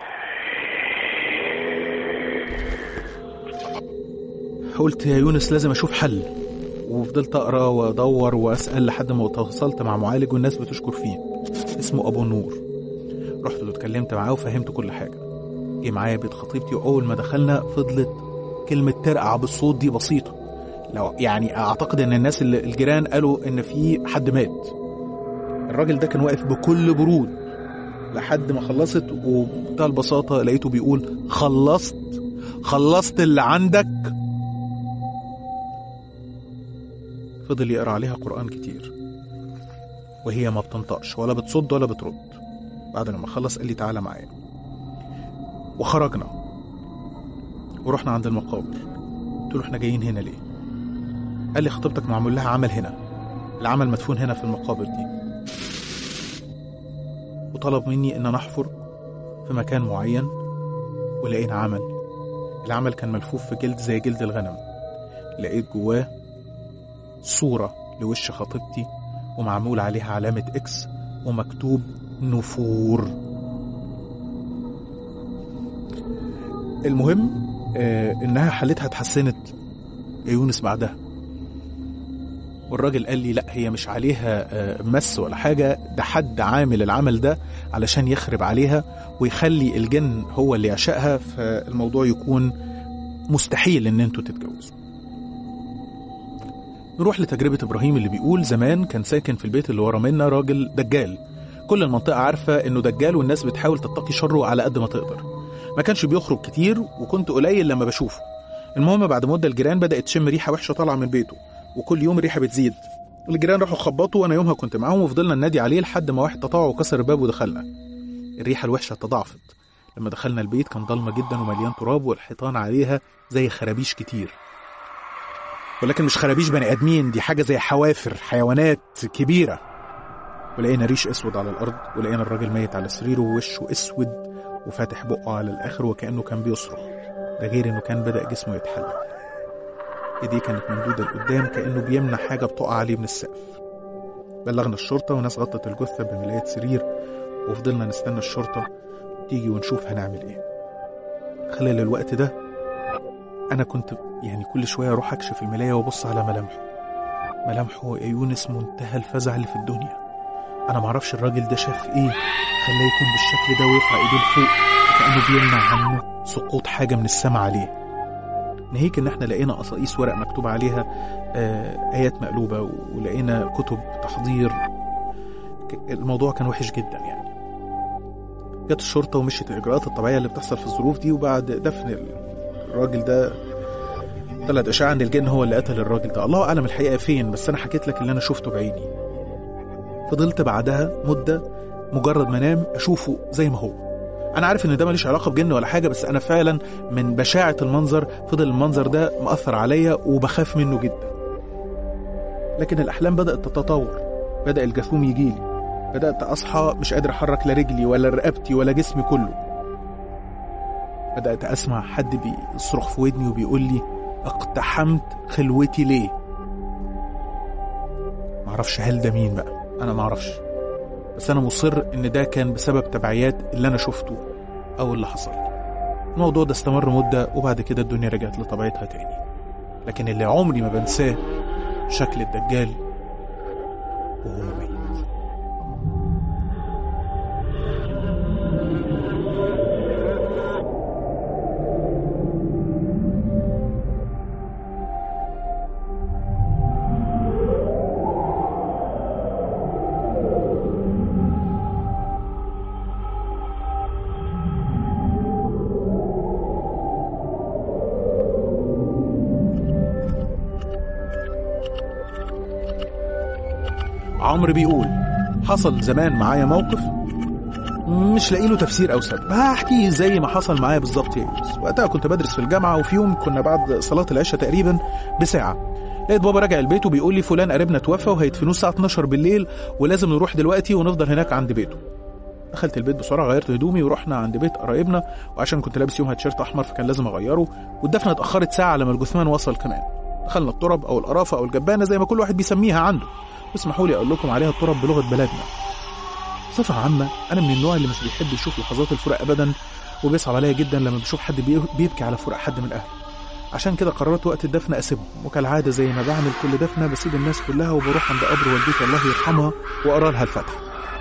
قلت يا يونس لازم أشوف حل وفضلت أقرأ وأدور وأسأل لحد ما تواصلت مع معالج والناس بتشكر فيه اسمه أبو النور رحت له اتكلمت معاه وفهمت كل حاجة جه معايا بيت خطيبتي وأول ما دخلنا فضلت كلمة ترقع بالصوت دي بسيطة لو يعني أعتقد إن الناس اللي الجيران قالوا إن في حد مات الراجل ده كان واقف بكل برود لحد ما خلصت وبمنتهى البساطة لقيته بيقول خلصت خلصت اللي عندك فضل يقرأ عليها قرآن كتير وهي ما بتنطقش ولا بتصد ولا بترد بعد لما خلص قال لي تعالى معايا وخرجنا ورحنا عند المقابر قلت له احنا جايين هنا ليه قال لي خطيبتك معمول لها عمل هنا العمل مدفون هنا في المقابر دي وطلب مني ان انا احفر في مكان معين ولقينا عمل العمل كان ملفوف في جلد زي جلد الغنم لقيت جواه صورة لوش خطيبتي ومعمول عليها علامة إكس ومكتوب نفور المهم آه انها حالتها اتحسنت يا يونس بعدها والراجل قال لي لا هي مش عليها آه، مس ولا حاجة ده حد عامل العمل ده علشان يخرب عليها ويخلي الجن هو اللي يعشقها فالموضوع يكون مستحيل ان انتوا تتجوزوا نروح لتجربة إبراهيم اللي بيقول زمان كان ساكن في البيت اللي ورا منا راجل دجال كل المنطقة عارفة إنه دجال والناس بتحاول تتقي شره على قد ما تقدر ما كانش بيخرج كتير وكنت قليل لما بشوفه المهم بعد مدة الجيران بدأت تشم ريحة وحشة طالعة من بيته وكل يوم الريحة بتزيد الجيران راحوا خبطوا وأنا يومها كنت معاهم وفضلنا ننادي عليه لحد ما واحد تطاوع وكسر الباب ودخلنا الريحة الوحشة تضاعفت لما دخلنا البيت كان ضلمة جدا ومليان تراب والحيطان عليها زي خرابيش كتير ولكن مش خرابيش بني ادمين دي حاجه زي حوافر حيوانات كبيره ولقينا ريش اسود على الارض ولقينا الراجل ميت على سريره ووشه اسود وفاتح بقه على الاخر وكانه كان بيصرخ ده غير انه كان بدا جسمه يتحلل ايديه كانت ممدوده لقدام كانه بيمنع حاجه بتقع عليه من السقف بلغنا الشرطه وناس غطت الجثه بملايه سرير وفضلنا نستنى الشرطه تيجي ونشوف هنعمل ايه خلال الوقت ده انا كنت يعني كل شويه اروح اكشف الملايه وابص على ملامحه ملامحه يا يونس منتهى الفزع اللي في الدنيا انا معرفش الراجل ده شاف ايه خلاه يكون بالشكل ده ويرفع ايديه لفوق وكانه بيمنع عنه سقوط حاجه من السماء عليه ناهيك ان احنا لقينا قصايص ورق مكتوب عليها آه ايات مقلوبه ولقينا كتب تحضير ك- الموضوع كان وحش جدا يعني جت الشرطه ومشيت الاجراءات الطبيعيه اللي بتحصل في الظروف دي وبعد دفن الراجل ده طلعت اشاعه ان الجن هو اللي قتل الراجل ده الله اعلم الحقيقه فين بس انا حكيت لك اللي انا شفته بعيني فضلت بعدها مده مجرد ما انام اشوفه زي ما هو انا عارف ان ده ماليش علاقه بجن ولا حاجه بس انا فعلا من بشاعه المنظر فضل المنظر ده مأثر عليا وبخاف منه جدا لكن الاحلام بدات تتطور بدا الجاثوم يجيلي بدات اصحى مش قادر احرك لا رجلي ولا رقبتي ولا جسمي كله بدات اسمع حد بيصرخ في ودني وبيقول لي اقتحمت خلوتي ليه معرفش هل ده مين بقى انا معرفش بس انا مصر ان ده كان بسبب تبعيات اللي انا شفته او اللي حصل الموضوع ده استمر مدة وبعد كده الدنيا رجعت لطبيعتها تاني لكن اللي عمري ما بنساه شكل الدجال وهو ميت عمرو بيقول حصل زمان معايا موقف مش لاقي له تفسير او سبب هحكي زي ما حصل معايا بالظبط يا يونس وقتها كنت بدرس في الجامعه وفي يوم كنا بعد صلاه العشاء تقريبا بساعه لقيت بابا راجع البيت وبيقول لي فلان قريبنا توفى وهيدفنوه الساعه 12 بالليل ولازم نروح دلوقتي ونفضل هناك عند بيته دخلت البيت بسرعه غيرت هدومي ورحنا عند بيت قرايبنا وعشان كنت لابس يومها تيشيرت احمر فكان لازم اغيره والدفنه اتاخرت ساعه لما الجثمان وصل كمان دخلنا الترب او القرافه او الجبانه زي ما كل واحد بيسميها عنده اسمحوا لي اقول لكم عليها الترب بلغه بلدنا بصفة عامة أنا من النوع اللي مش بيحب يشوف لحظات الفراق أبدا وبيصعب عليا جدا لما بشوف حد بي- بيبكي على فراق حد من أهله عشان كده قررت وقت الدفن أسيبهم وكالعادة زي ما بعمل كل دفنة بسيب الناس كلها وبروح عند قبر والدتي الله يرحمها وأقرا لها الفاتحة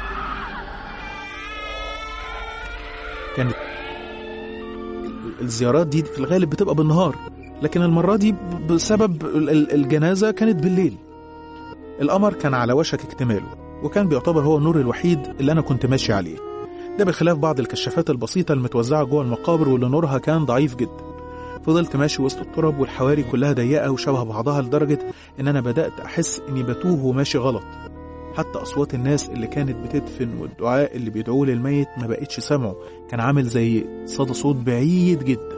كانت الزيارات دي في الغالب بتبقى بالنهار لكن المرة دي بسبب ال- ال- الجنازة كانت بالليل القمر كان على وشك اكتماله وكان بيعتبر هو النور الوحيد اللي أنا كنت ماشي عليه ده بخلاف بعض الكشافات البسيطة المتوزعة جوه المقابر واللي نورها كان ضعيف جدا فضلت ماشي وسط التراب والحواري كلها ضيقة وشبه بعضها لدرجة إن أنا بدأت أحس إني بتوه وماشي غلط حتى أصوات الناس اللي كانت بتدفن والدعاء اللي بيدعوه للميت ما بقتش سامعه كان عامل زي صدى صوت بعيد جدا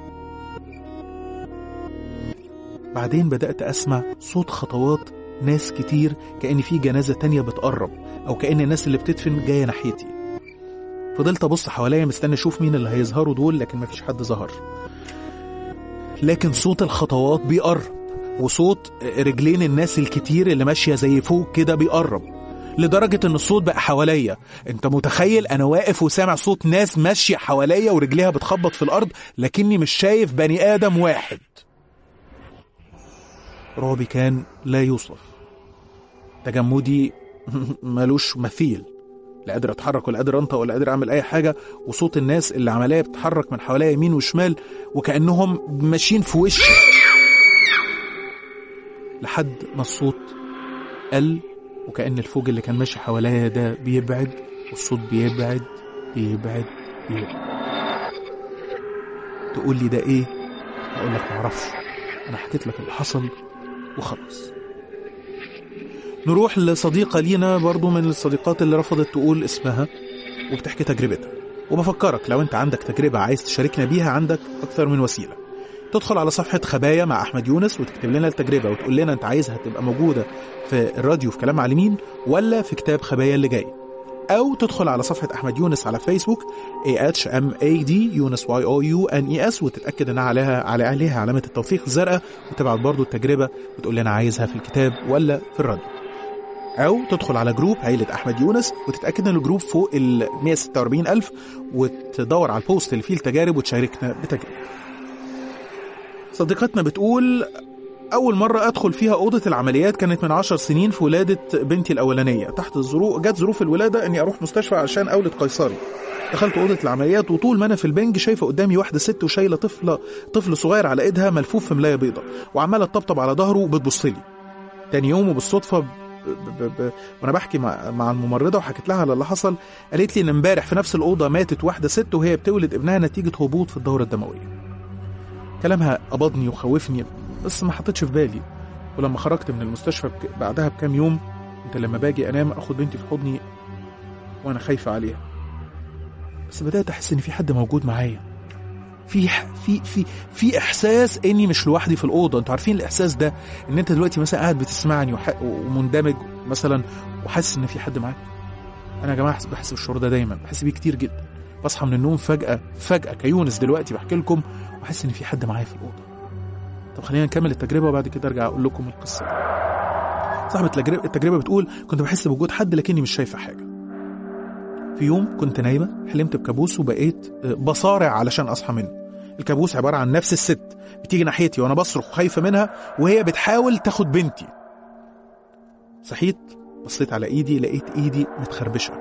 بعدين بدأت أسمع صوت خطوات ناس كتير كأن في جنازة تانية بتقرب أو كأن الناس اللي بتدفن جاية ناحيتي فضلت أبص حواليا مستني أشوف مين اللي هيظهروا دول لكن مفيش حد ظهر لكن صوت الخطوات بيقرب وصوت رجلين الناس الكتير اللي ماشية زي فوق كده بيقرب لدرجة ان الصوت بقى حواليا انت متخيل انا واقف وسامع صوت ناس ماشية حواليا ورجليها بتخبط في الارض لكني مش شايف بني ادم واحد رعبي كان لا يوصف تجمدي ملوش مثيل لا قادر اتحرك ولا قادر انطق ولا قادر اعمل اي حاجه وصوت الناس اللي عمليه بتتحرك من حواليا يمين وشمال وكانهم ماشيين في وشي لحد ما الصوت قل وكأن الفوج اللي كان ماشي حواليا ده بيبعد والصوت بيبعد بيبعد بيبعد تقول لي ده ايه اقول لك معرفش انا حكيت لك اللي حصل وخلاص نروح لصديقة لينا برضو من الصديقات اللي رفضت تقول اسمها وبتحكي تجربتها وبفكرك لو انت عندك تجربة عايز تشاركنا بيها عندك اكثر من وسيلة تدخل على صفحة خبايا مع أحمد يونس وتكتب لنا التجربة وتقول لنا أنت عايزها تبقى موجودة في الراديو في كلام معلمين ولا في كتاب خبايا اللي جاي أو تدخل على صفحة أحمد يونس على فيسبوك A H M A D يونس Y O U N E S وتتأكد إنها عليها على عليها علامة التوثيق الزرقاء وتبعت برضو التجربة وتقول لنا عايزها في الكتاب ولا في الراديو أو تدخل على جروب عيلة أحمد يونس وتتأكد إن الجروب فوق ال 146 ألف وتدور على البوست اللي فيه التجارب وتشاركنا بتجربة صديقتنا بتقول أول مرة أدخل فيها أوضة العمليات كانت من عشر سنين في ولادة بنتي الأولانية تحت الظروف جت ظروف الولادة إني أروح مستشفى عشان أولد قيصري دخلت أوضة العمليات وطول ما أنا في البنج شايفة قدامي واحدة ست وشايلة طفلة طفل صغير على إيدها ملفوف في ملاية بيضة وعمالة تطبطب على ظهره وبتبص لي تاني يوم وبالصدفة ب... ب... ب... وانا بحكي مع مع الممرضه وحكيت لها على اللي حصل قالت لي ان امبارح في نفس الاوضه ماتت واحده ست وهي بتولد ابنها نتيجه هبوط في الدوره الدمويه كلامها قبضني وخوفني بس ما حطيتش في بالي ولما خرجت من المستشفى بك... بعدها بكام يوم كنت لما باجي انام اخد بنتي في حضني وانا خايفه عليها بس بدات احس ان في حد موجود معايا في في في في احساس اني مش لوحدي في الاوضه انتوا عارفين الاحساس ده ان انت دلوقتي مثلا قاعد بتسمعني وح... ومندمج مثلا وحاسس ان في حد معاك انا يا جماعه بحس بالشعور ده دايما بحس بيه كتير جدا بصحى من النوم فجاه فجاه كيونس دلوقتي بحكي لكم واحس ان في حد معايا في الاوضه طب خلينا نكمل التجربه وبعد كده ارجع اقول لكم القصه صاحبة التجربة, التجربة بتقول كنت بحس بوجود حد لكني مش شايفة حاجة في يوم كنت نايمة حلمت بكابوس وبقيت بصارع علشان أصحى منه الكابوس عبارة عن نفس الست بتيجي ناحيتي وأنا بصرخ وخايفة منها وهي بتحاول تاخد بنتي صحيت بصيت على إيدي لقيت إيدي متخربشة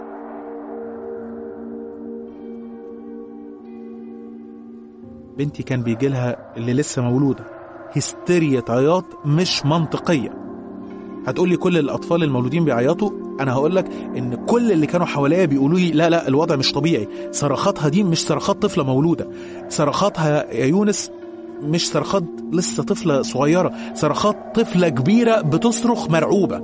بنتي كان بيجي لها اللي لسه مولودة هستيريا عياط مش منطقية هتقولي كل الأطفال المولودين بيعيطوا أنا هقولك إن كل اللي كانوا حواليا بيقولوا لي لا لا الوضع مش طبيعي صرخاتها دي مش صرخات طفلة مولودة صرخاتها يا يونس مش صرخات لسه طفلة صغيرة صرخات طفلة كبيرة بتصرخ مرعوبة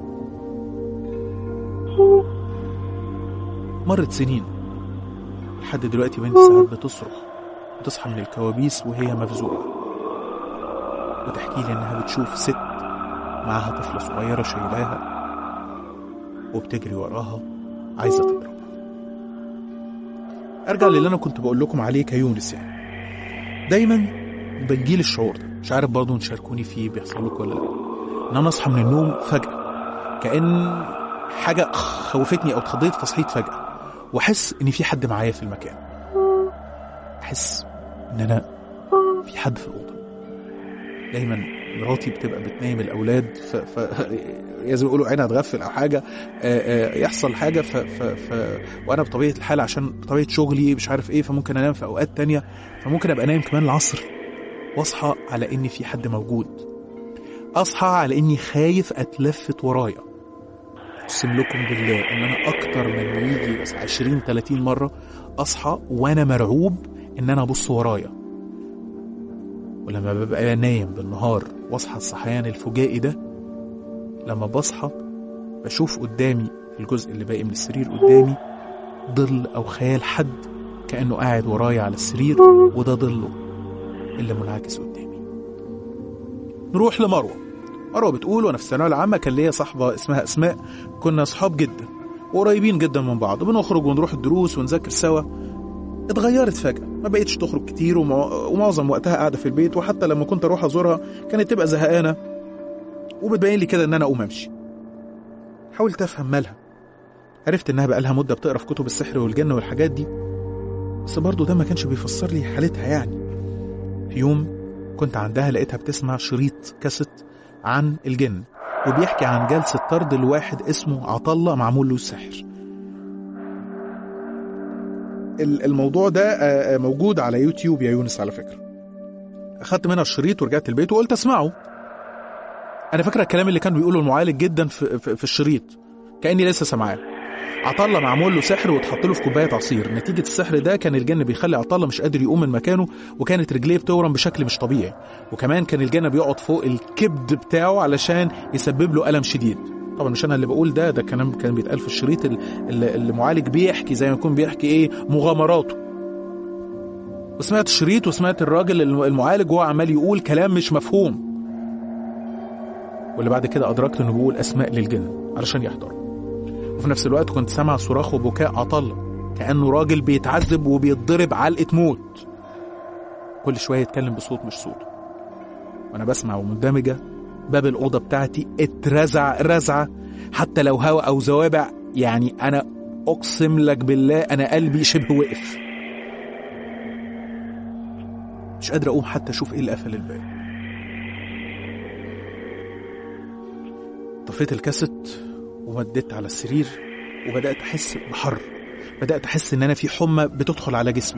مرت سنين لحد دلوقتي بنتي ساعات بتصرخ وتصحى من الكوابيس وهي مفزوعة وتحكي لي إنها بتشوف ست معاها طفلة صغيرة شايلاها وبتجري وراها عايزة تضربها أرجع للي أنا كنت بقول لكم عليه كيونس يعني دايما بيجيلي الشعور ده مش عارف برضه تشاركوني فيه بيحصل لكم ولا لا إن أنا أصحى من النوم فجأة كأن حاجة خوفتني أو اتخضيت فصحيت فجأة وأحس إن في حد معايا في المكان أحس إن أنا في حد في الأوضة دايما مراتي بتبقى بتنام الاولاد ف, ف... لازم يقولوا عينها تغفل او حاجه آآ آآ يحصل حاجه ف... ف... ف... وانا بطبيعه الحال عشان بطبيعه شغلي مش عارف ايه فممكن انام في اوقات تانية فممكن ابقى نايم كمان العصر واصحى على ان في حد موجود اصحى على اني خايف اتلفت ورايا اقسم لكم بالله ان انا اكتر من يجي 20 30 مره اصحى وانا مرعوب ان انا ابص ورايا ولما ببقى نايم بالنهار واصحى الصحيان الفجائي ده لما بصحى بشوف قدامي الجزء اللي باقي من السرير قدامي ظل او خيال حد كانه قاعد ورايا على السرير وده ظله اللي منعكس قدامي نروح لمروه مروه بتقول وانا في الثانويه العامه كان ليا صاحبه اسمها اسماء كنا اصحاب جدا وقريبين جدا من بعض بنخرج ونروح الدروس ونذاكر سوا اتغيرت فجأة ما بقتش تخرج كتير ومع... ومعظم وقتها قاعدة في البيت وحتى لما كنت أروح أزورها كانت تبقى زهقانة وبتبين لي كده إن أنا أقوم أمشي حاولت أفهم مالها عرفت إنها بقالها مدة بتقرا في كتب السحر والجن والحاجات دي بس برضه ده ما كانش بيفسر لي حالتها يعني في يوم كنت عندها لقيتها بتسمع شريط كاسيت عن الجن وبيحكي عن جلسة طرد لواحد اسمه عطلة معمول له السحر ال- الموضوع ده آه، آه، موجود على يوتيوب يا يونس على فكرة أخدت منها الشريط ورجعت البيت وقلت أسمعه أنا فاكرة الكلام اللي كان بيقوله المعالج جدا في, في, في الشريط كأني لسه سامعاه عطلة معمول له سحر واتحط له في كوباية عصير نتيجة السحر ده كان الجن بيخلي عطلة مش قادر يقوم من مكانه وكانت رجليه بتورم بشكل مش طبيعي وكمان كان الجن بيقعد فوق الكبد بتاعه علشان يسبب له ألم شديد طبعا مش انا اللي بقول ده ده كلام كان بيتقال في الشريط ال- ال- المعالج بيحكي زي ما يكون بيحكي ايه مغامراته وسمعت الشريط وسمعت الراجل الم- المعالج وهو عمال يقول كلام مش مفهوم واللي بعد كده ادركت انه بيقول اسماء للجن علشان يحضروا وفي نفس الوقت كنت سامع صراخ وبكاء عطله كانه راجل بيتعذب وبيتضرب علقه موت كل شويه يتكلم بصوت مش صوته وانا بسمع ومندمجه باب الاوضه بتاعتي اترزع رزعه حتى لو هوا او زوابع يعني انا اقسم لك بالله انا قلبي شبه وقف مش قادر اقوم حتى اشوف ايه اللي قفل الباب طفيت الكاسيت ومددت على السرير وبدات احس بحر بدات احس ان انا في حمى بتدخل على جسمي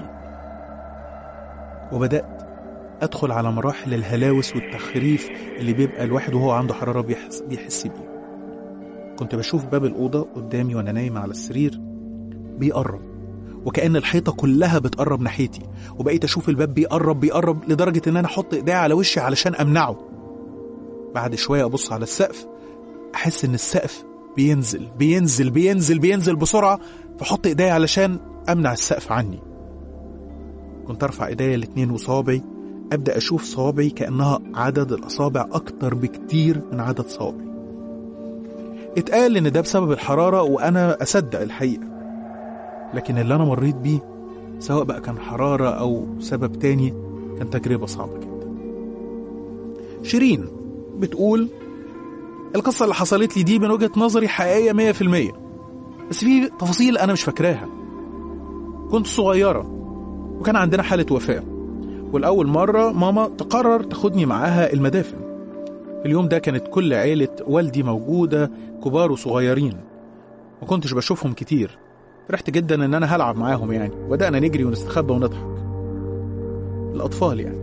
وبدات ادخل على مراحل الهلاوس والتخريف اللي بيبقى الواحد وهو عنده حراره بيحس, بيحس بيه كنت بشوف باب الاوضه قدامي وانا نايم على السرير بيقرب وكأن الحيطة كلها بتقرب ناحيتي وبقيت أشوف الباب بيقرب بيقرب لدرجة إن أنا أحط إيديا على وشي علشان أمنعه بعد شوية أبص على السقف أحس إن السقف بينزل بينزل بينزل بينزل بسرعة فأحط إيديا علشان أمنع السقف عني كنت أرفع إيديا الاتنين وصوابعي أبدأ أشوف صوابعي كأنها عدد الأصابع أكتر بكتير من عدد صوابعي اتقال إن ده بسبب الحرارة وأنا أصدق الحقيقة لكن اللي أنا مريت بيه سواء بقى كان حرارة أو سبب تاني كان تجربة صعبة جدا شيرين بتقول القصة اللي حصلت لي دي من وجهة نظري حقيقية مية في المية بس في تفاصيل أنا مش فاكراها كنت صغيرة وكان عندنا حالة وفاة والأول مرة ماما تقرر تاخدني معاها المدافن في اليوم ده كانت كل عيلة والدي موجودة كبار وصغيرين ما كنتش بشوفهم كتير فرحت جدا ان انا هلعب معاهم يعني وبدأنا نجري ونستخبى ونضحك الأطفال يعني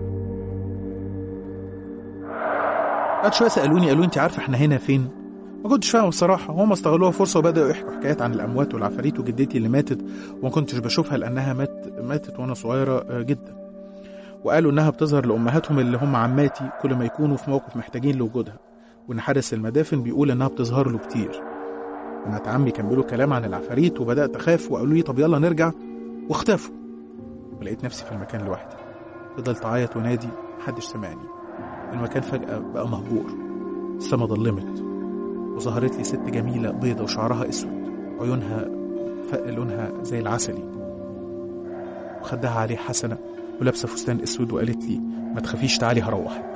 بعد شوية سألوني قالوا انت عارفة احنا هنا فين ما كنتش فاهم بصراحة هم استغلوها فرصة وبدأوا يحكوا حكايات عن الأموات والعفاريت وجدتي اللي ماتت وما كنتش بشوفها لأنها مات ماتت وأنا صغيرة آه، جدا وقالوا إنها بتظهر لأمهاتهم اللي هم عماتي كل ما يكونوا في موقف محتاجين لوجودها وإن حارس المدافن بيقول إنها بتظهر له كتير بنات عمي كان بيقولوا كلام عن العفاريت وبدأت أخاف وقالوا لي طب يلا نرجع واختفوا ولقيت نفسي في المكان لوحدي فضلت أعيط ونادي محدش سمعني المكان فجأة بقى مهجور السما ضلمت وظهرت لي ست جميلة بيضة وشعرها أسود عيونها فق لونها زي العسلي وخدها عليه حسنة ولابسة فستان أسود وقالت لي ما تخافيش تعالي هروحك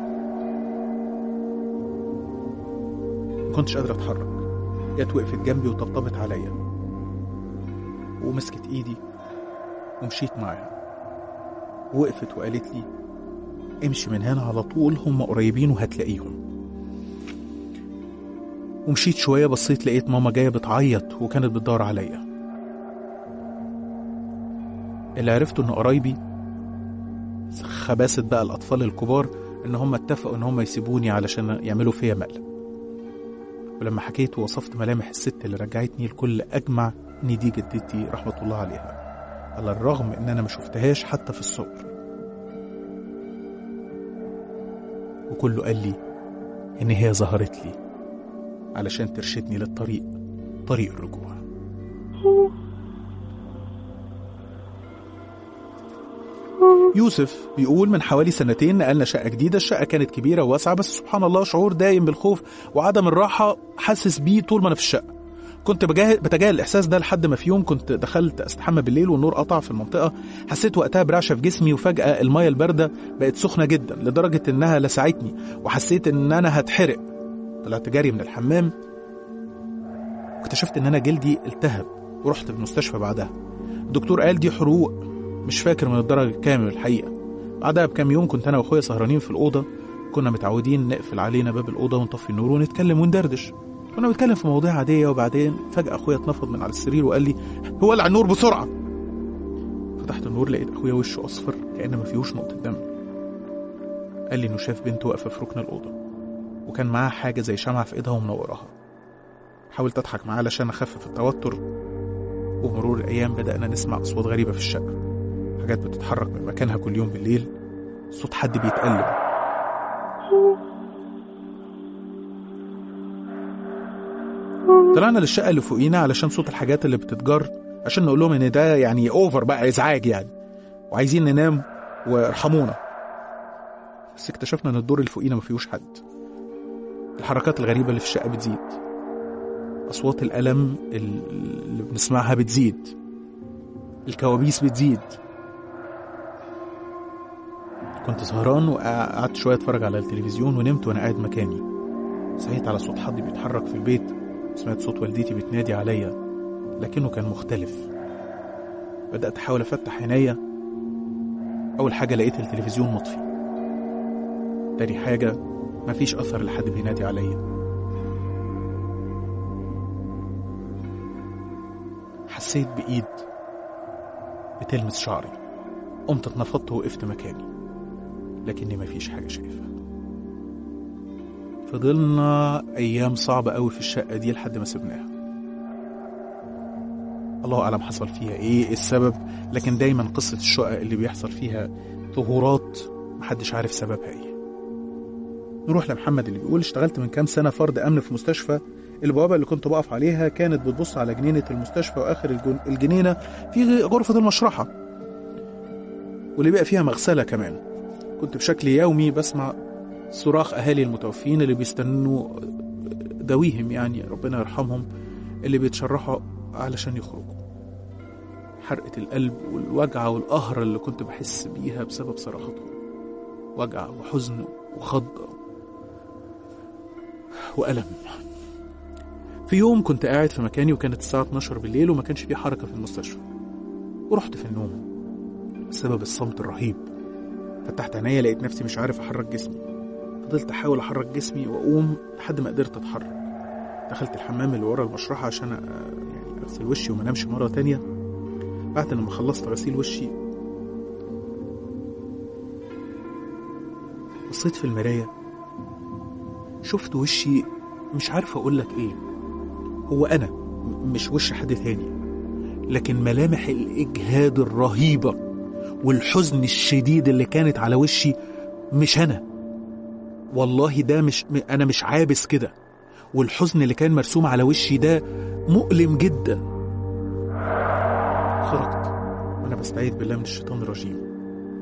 ما كنتش قادرة أتحرك جت وقفت جنبي وطبطبت عليا ومسكت ايدي ومشيت معاها وقفت وقالت لي امشي من هنا على طول هم قريبين وهتلاقيهم ومشيت شوية بصيت لقيت ماما جاية بتعيط وكانت بتدور عليا اللي عرفته ان قرايبي خباثة بقى الأطفال الكبار إن هم اتفقوا إن هم يسيبوني علشان يعملوا فيا مقلب ولما حكيت ووصفت ملامح الست اللي رجعتني الكل أجمع إن دي جدتي رحمة الله عليها على الرغم إن أنا ما شفتهاش حتى في الصور وكله قال لي إن هي ظهرت لي علشان ترشدني للطريق طريق الرجوع يوسف بيقول من حوالي سنتين نقلنا شقة جديدة الشقة كانت كبيرة وواسعة بس سبحان الله شعور دايم بالخوف وعدم الراحة حاسس بيه طول ما أنا في الشقة كنت بجاهل بتجاهل الإحساس ده لحد ما في يوم كنت دخلت أستحمى بالليل والنور قطع في المنطقة حسيت وقتها برعشة في جسمي وفجأة المية الباردة بقت سخنة جدا لدرجة إنها لسعتني وحسيت إن أنا هتحرق طلعت جري من الحمام واكتشفت ان انا جلدي التهب ورحت المستشفى بعدها الدكتور قال دي حروق مش فاكر من الدرجة كام الحقيقة بعدها بكام يوم كنت انا واخويا سهرانين في الأوضة كنا متعودين نقفل علينا باب الأوضة ونطفي النور ونتكلم وندردش كنا بنتكلم في مواضيع عادية وبعدين فجأة أخويا اتنفض من على السرير وقال لي ولع النور بسرعة فتحت النور لقيت أخويا وشه أصفر كأن ما فيهوش نقطة دم قال لي إنه شاف بنته واقفة في ركن الأوضة وكان معاها حاجة زي شمعة في إيدها ومنوراها حاولت أضحك معاه علشان أخفف التوتر ومرور الأيام بدأنا نسمع أصوات غريبة في الشقة حاجات بتتحرك من مكانها كل يوم بالليل صوت حد بيتألم طلعنا للشقة اللي فوقينا علشان صوت الحاجات اللي بتتجر عشان نقول لهم ان ده يعني اوفر بقى ازعاج يعني وعايزين ننام وارحمونا بس اكتشفنا ان الدور اللي فوقينا ما فيهوش حد الحركات الغريبة اللي في الشقة بتزيد أصوات الألم اللي بنسمعها بتزيد الكوابيس بتزيد كنت سهران وقعدت شوية اتفرج على التلفزيون ونمت وانا قاعد مكاني صحيت على صوت حد بيتحرك في البيت سمعت صوت والدتي بتنادي عليا لكنه كان مختلف بدأت أحاول أفتح عينيا أول حاجة لقيت التلفزيون مطفي تاني حاجة مفيش أثر لحد بينادي عليا حسيت بإيد بتلمس شعري قمت اتنفضت ووقفت مكاني لكني مفيش حاجة شايفها فضلنا أيام صعبة قوي في الشقة دي لحد ما سبناها الله أعلم حصل فيها إيه إيه السبب لكن دايما قصة الشقق اللي بيحصل فيها ظهورات محدش عارف سببها إيه نروح لمحمد اللي بيقول اشتغلت من كام سنة فرد أمن في مستشفى البوابة اللي كنت بقف عليها كانت بتبص على جنينة المستشفى وآخر الجن- الجنينة في غرفة المشرحة واللي بقى فيها مغسلة كمان كنت بشكل يومي بسمع صراخ أهالي المتوفين اللي بيستنوا ذويهم يعني ربنا يرحمهم اللي بيتشرحوا علشان يخرجوا حرقة القلب والوجع والقهرة اللي كنت بحس بيها بسبب صراخاتهم وجع وحزن وخضة وألم في يوم كنت قاعد في مكاني وكانت الساعة 12 بالليل وما كانش في حركة في المستشفى ورحت في النوم بسبب الصمت الرهيب فتحت عينيا لقيت نفسي مش عارف أحرك جسمي فضلت أحاول أحرك جسمي وأقوم لحد ما قدرت أتحرك دخلت الحمام اللي ورا المشرحة عشان أ- يعني أغسل وشي وما نمشي مرة تانية بعد لما خلصت غسيل وشي بصيت في المراية شفت وشي مش عارف أقول لك إيه هو أنا م- مش وش حد تاني لكن ملامح الإجهاد الرهيبة والحزن الشديد اللي كانت على وشي مش أنا والله ده مش م- أنا مش عابس كده والحزن اللي كان مرسوم على وشي ده مؤلم جدا خرجت وأنا بستعيذ بالله من الشيطان الرجيم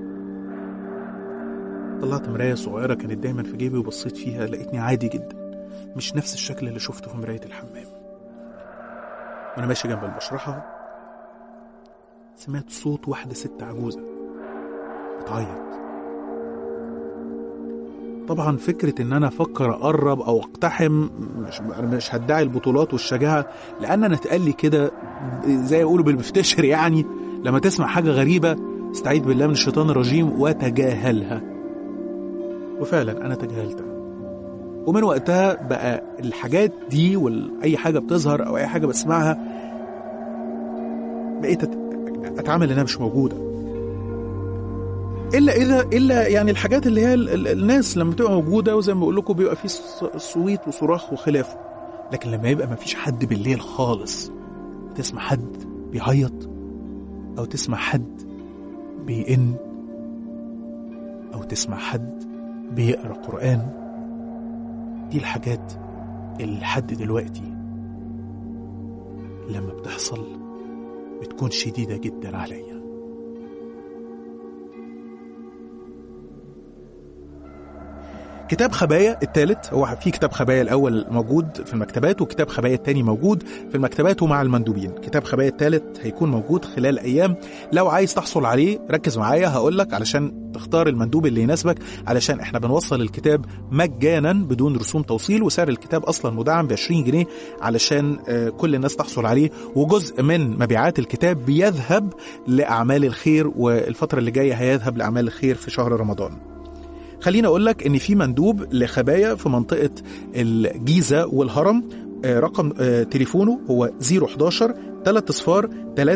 طلعت مراية صغيرة كانت دايما في جيبي وبصيت فيها لقيتني عادي جدا مش نفس الشكل اللي شفته في مراية الحمام وأنا ماشي جنب المشرحة سمعت صوت واحدة ست عجوزة بتعيط طبعا فكرة ان انا افكر اقرب او اقتحم مش, مش هدعي البطولات والشجاعة لان انا اتقال لي كده زي يقولوا بالمفتشر يعني لما تسمع حاجة غريبة استعيذ بالله من الشيطان الرجيم وتجاهلها وفعلا انا تجاهلتها ومن وقتها بقى الحاجات دي واي حاجة بتظهر او اي حاجة بسمعها بقيت أت- اتعامل انها مش موجوده الا اذا الا يعني الحاجات اللي هي ال- ال- الناس لما بتبقى موجوده وزي ما بقول لكم بيبقى في ص- صويت وصراخ وخلافه لكن لما يبقى ما فيش حد بالليل خالص تسمع حد بيعيط او تسمع حد بيئن او تسمع حد بيقرا قران دي الحاجات اللي لحد دلوقتي لما بتحصل بتكون شديدة جدا عليا كتاب خبايا الثالث هو في كتاب خبايا الأول موجود في المكتبات وكتاب خبايا الثاني موجود في المكتبات ومع المندوبين كتاب خبايا الثالث هيكون موجود خلال أيام لو عايز تحصل عليه ركز معايا هقول لك علشان اختار المندوب اللي يناسبك علشان احنا بنوصل الكتاب مجانا بدون رسوم توصيل وسعر الكتاب اصلا مدعم ب 20 جنيه علشان آه، كل الناس تحصل عليه وجزء من مبيعات الكتاب بيذهب لاعمال الخير والفتره اللي جايه هيذهب لاعمال الخير في شهر رمضان خليني اقول لك ان في مندوب لخبايا في منطقه الجيزه والهرم آه، رقم آه، تليفونه هو 011 3 صفار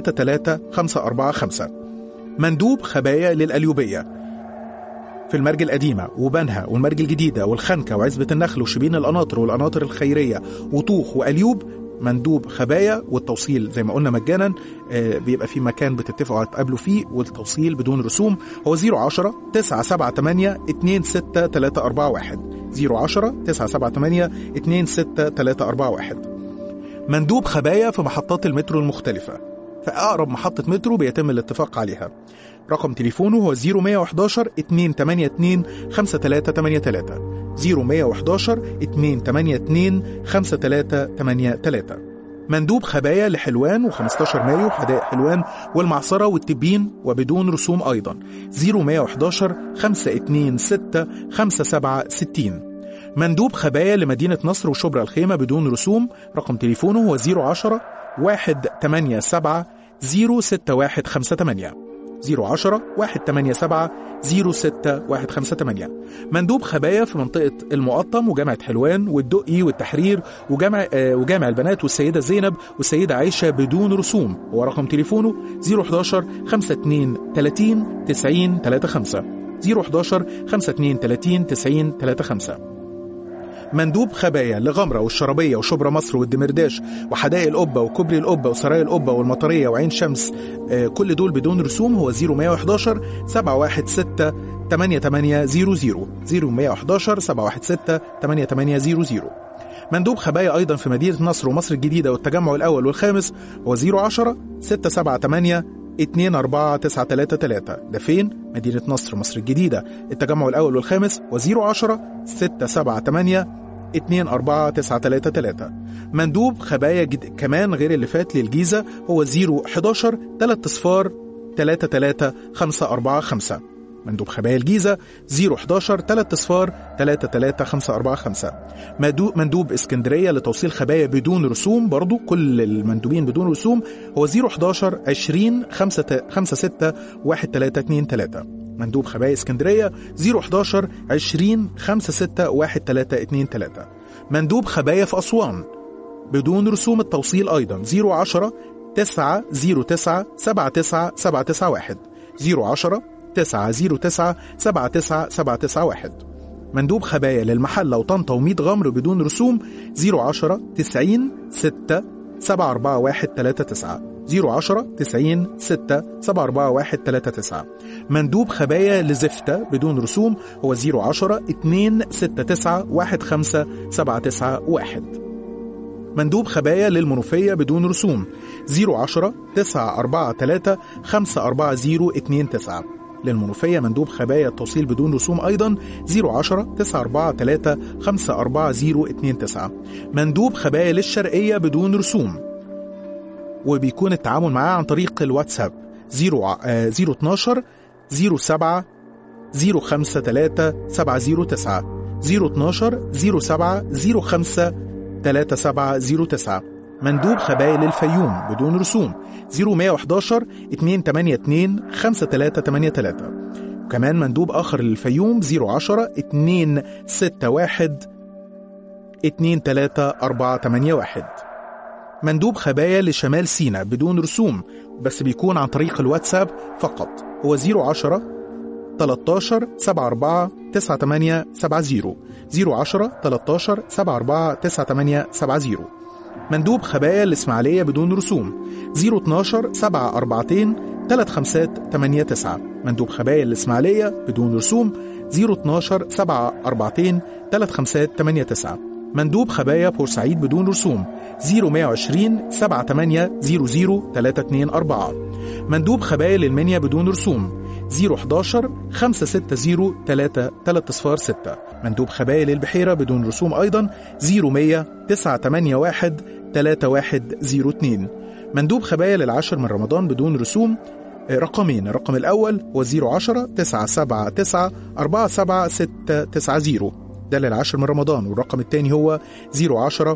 33545 مندوب خبايا للأليوبية في المرج القديمة وبنها والمرج الجديدة والخنكة وعزبة النخل وشبين القناطر والقناطر الخيرية وطوخ وأليوب مندوب خبايا والتوصيل زي ما قلنا مجانا آه، بيبقى في مكان بتتفقوا تقابلوا فيه والتوصيل بدون رسوم هو 010 978 26341 010 978 26341 مندوب خبايا في محطات المترو المختلفة في أقرب محطة مترو بيتم الاتفاق عليها رقم تليفونه هو 0111 282 5383 0111 282 5383 مندوب خبايا لحلوان و15 مايو حدائق حلوان والمعصرة والتبين وبدون رسوم أيضا 0111 526 5760 مندوب خبايا لمدينة نصر وشبرا الخيمة بدون رسوم رقم تليفونه هو 010 187 06158 010 187 06158 مندوب خبايا في منطقة المقطم وجامعة حلوان والدقي والتحرير وجامع آه وجامع البنات والسيدة زينب والسيدة عائشة بدون رسوم هو رقم تليفونه 011 52 30 90 35 011 52 30 90 35 مندوب خبايا لغمرة والشربية وشبرا مصر والدمرداش وحدائق القبة وكوبري القبة وسرايا القبة والمطرية وعين شمس آه، كل دول بدون رسوم هو 0111 716 8800 0111 716 8800 مندوب خبايا أيضا في مدينة نصر ومصر الجديدة والتجمع الأول والخامس هو 010 678 24933 ده فين؟ مدينة نصر مصر الجديدة التجمع الأول والخامس و010 678 24933 مندوب خبايا جد... كمان غير اللي فات للجيزة هو 011 3 صفار 33545 مندوب خبايا الجيزة 011 3 صفار 33545 مندوب, مندوب اسكندرية لتوصيل خبايا بدون رسوم برضو كل المندوبين بدون رسوم هو 011 20 56 1323 مندوب خبايا اسكندرية 011 20 56 1323 مندوب خبايا في أسوان بدون رسوم التوصيل أيضا 010 909 79 791 010 909 79 791 مندوب خبايا للمحلة وطنطا وميت غمر بدون رسوم 010 90 6 74139 010 90 6 74139 مندوب خبايا لزفتة بدون رسوم هو 010 269 15791 مندوب خبايا للمنوفية بدون رسوم 010 943 54029 للمنوفية مندوب خبايا التوصيل بدون رسوم أيضا 010 943 54029 مندوب خبايا للشرقية بدون رسوم وبيكون التعامل معاه عن طريق الواتساب 0 آه، 012 07 053 709 012 07 05 3709 مندوب خبايا للفيوم بدون رسوم 0111 282 5383 وكمان مندوب آخر للفيوم 010 261 23481 مندوب خبايا لشمال سينا بدون رسوم بس بيكون عن طريق الواتساب فقط هو 010 13 74 98 70 010 13 74 98 70 مندوب خبايا الإسماعيلية بدون رسوم 012 7 4 3 5 8 9 مندوب خبايا الإسماعيلية بدون رسوم 012 7 4 3 5 8 9 مندوب خبايا بورسعيد بدون رسوم 0120 78 00 324 مندوب خبايا للمنيا بدون رسوم 011 560 3 3 صفار 6 مندوب خبايا للبحيرة بدون رسوم أيضا 0100 981 3102 مندوب خبايا للعاشر من رمضان بدون رسوم آه، رقمين الرقم الأول هو 010 979 47690 ده للعاشر من رمضان والرقم الثاني هو 010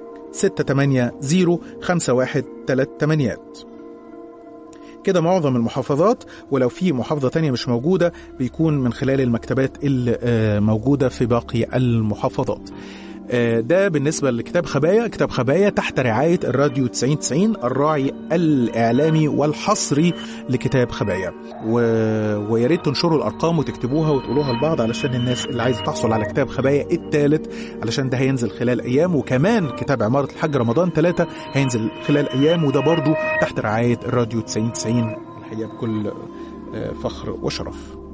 680 5138 كده معظم المحافظات ولو في محافظة تانية مش موجودة بيكون من خلال المكتبات اللي آه، موجودة في باقي المحافظات آه، ده بالنسبة لكتاب خبايا كتاب خبايا تحت رعاية الراديو 9090 الراعي الإعلامي والحصري لكتاب خبايا و... ويا ريت تنشروا الأرقام وتكتبوها وتقولوها لبعض علشان الناس اللي عايزة تحصل على كتاب خبايا الثالث علشان ده هينزل خلال أيام وكمان كتاب عمارة الحج رمضان ثلاثة هينزل خلال أيام وده برضو تحت رعاية الراديو 9090 الحقيقة بكل آه، فخر وشرف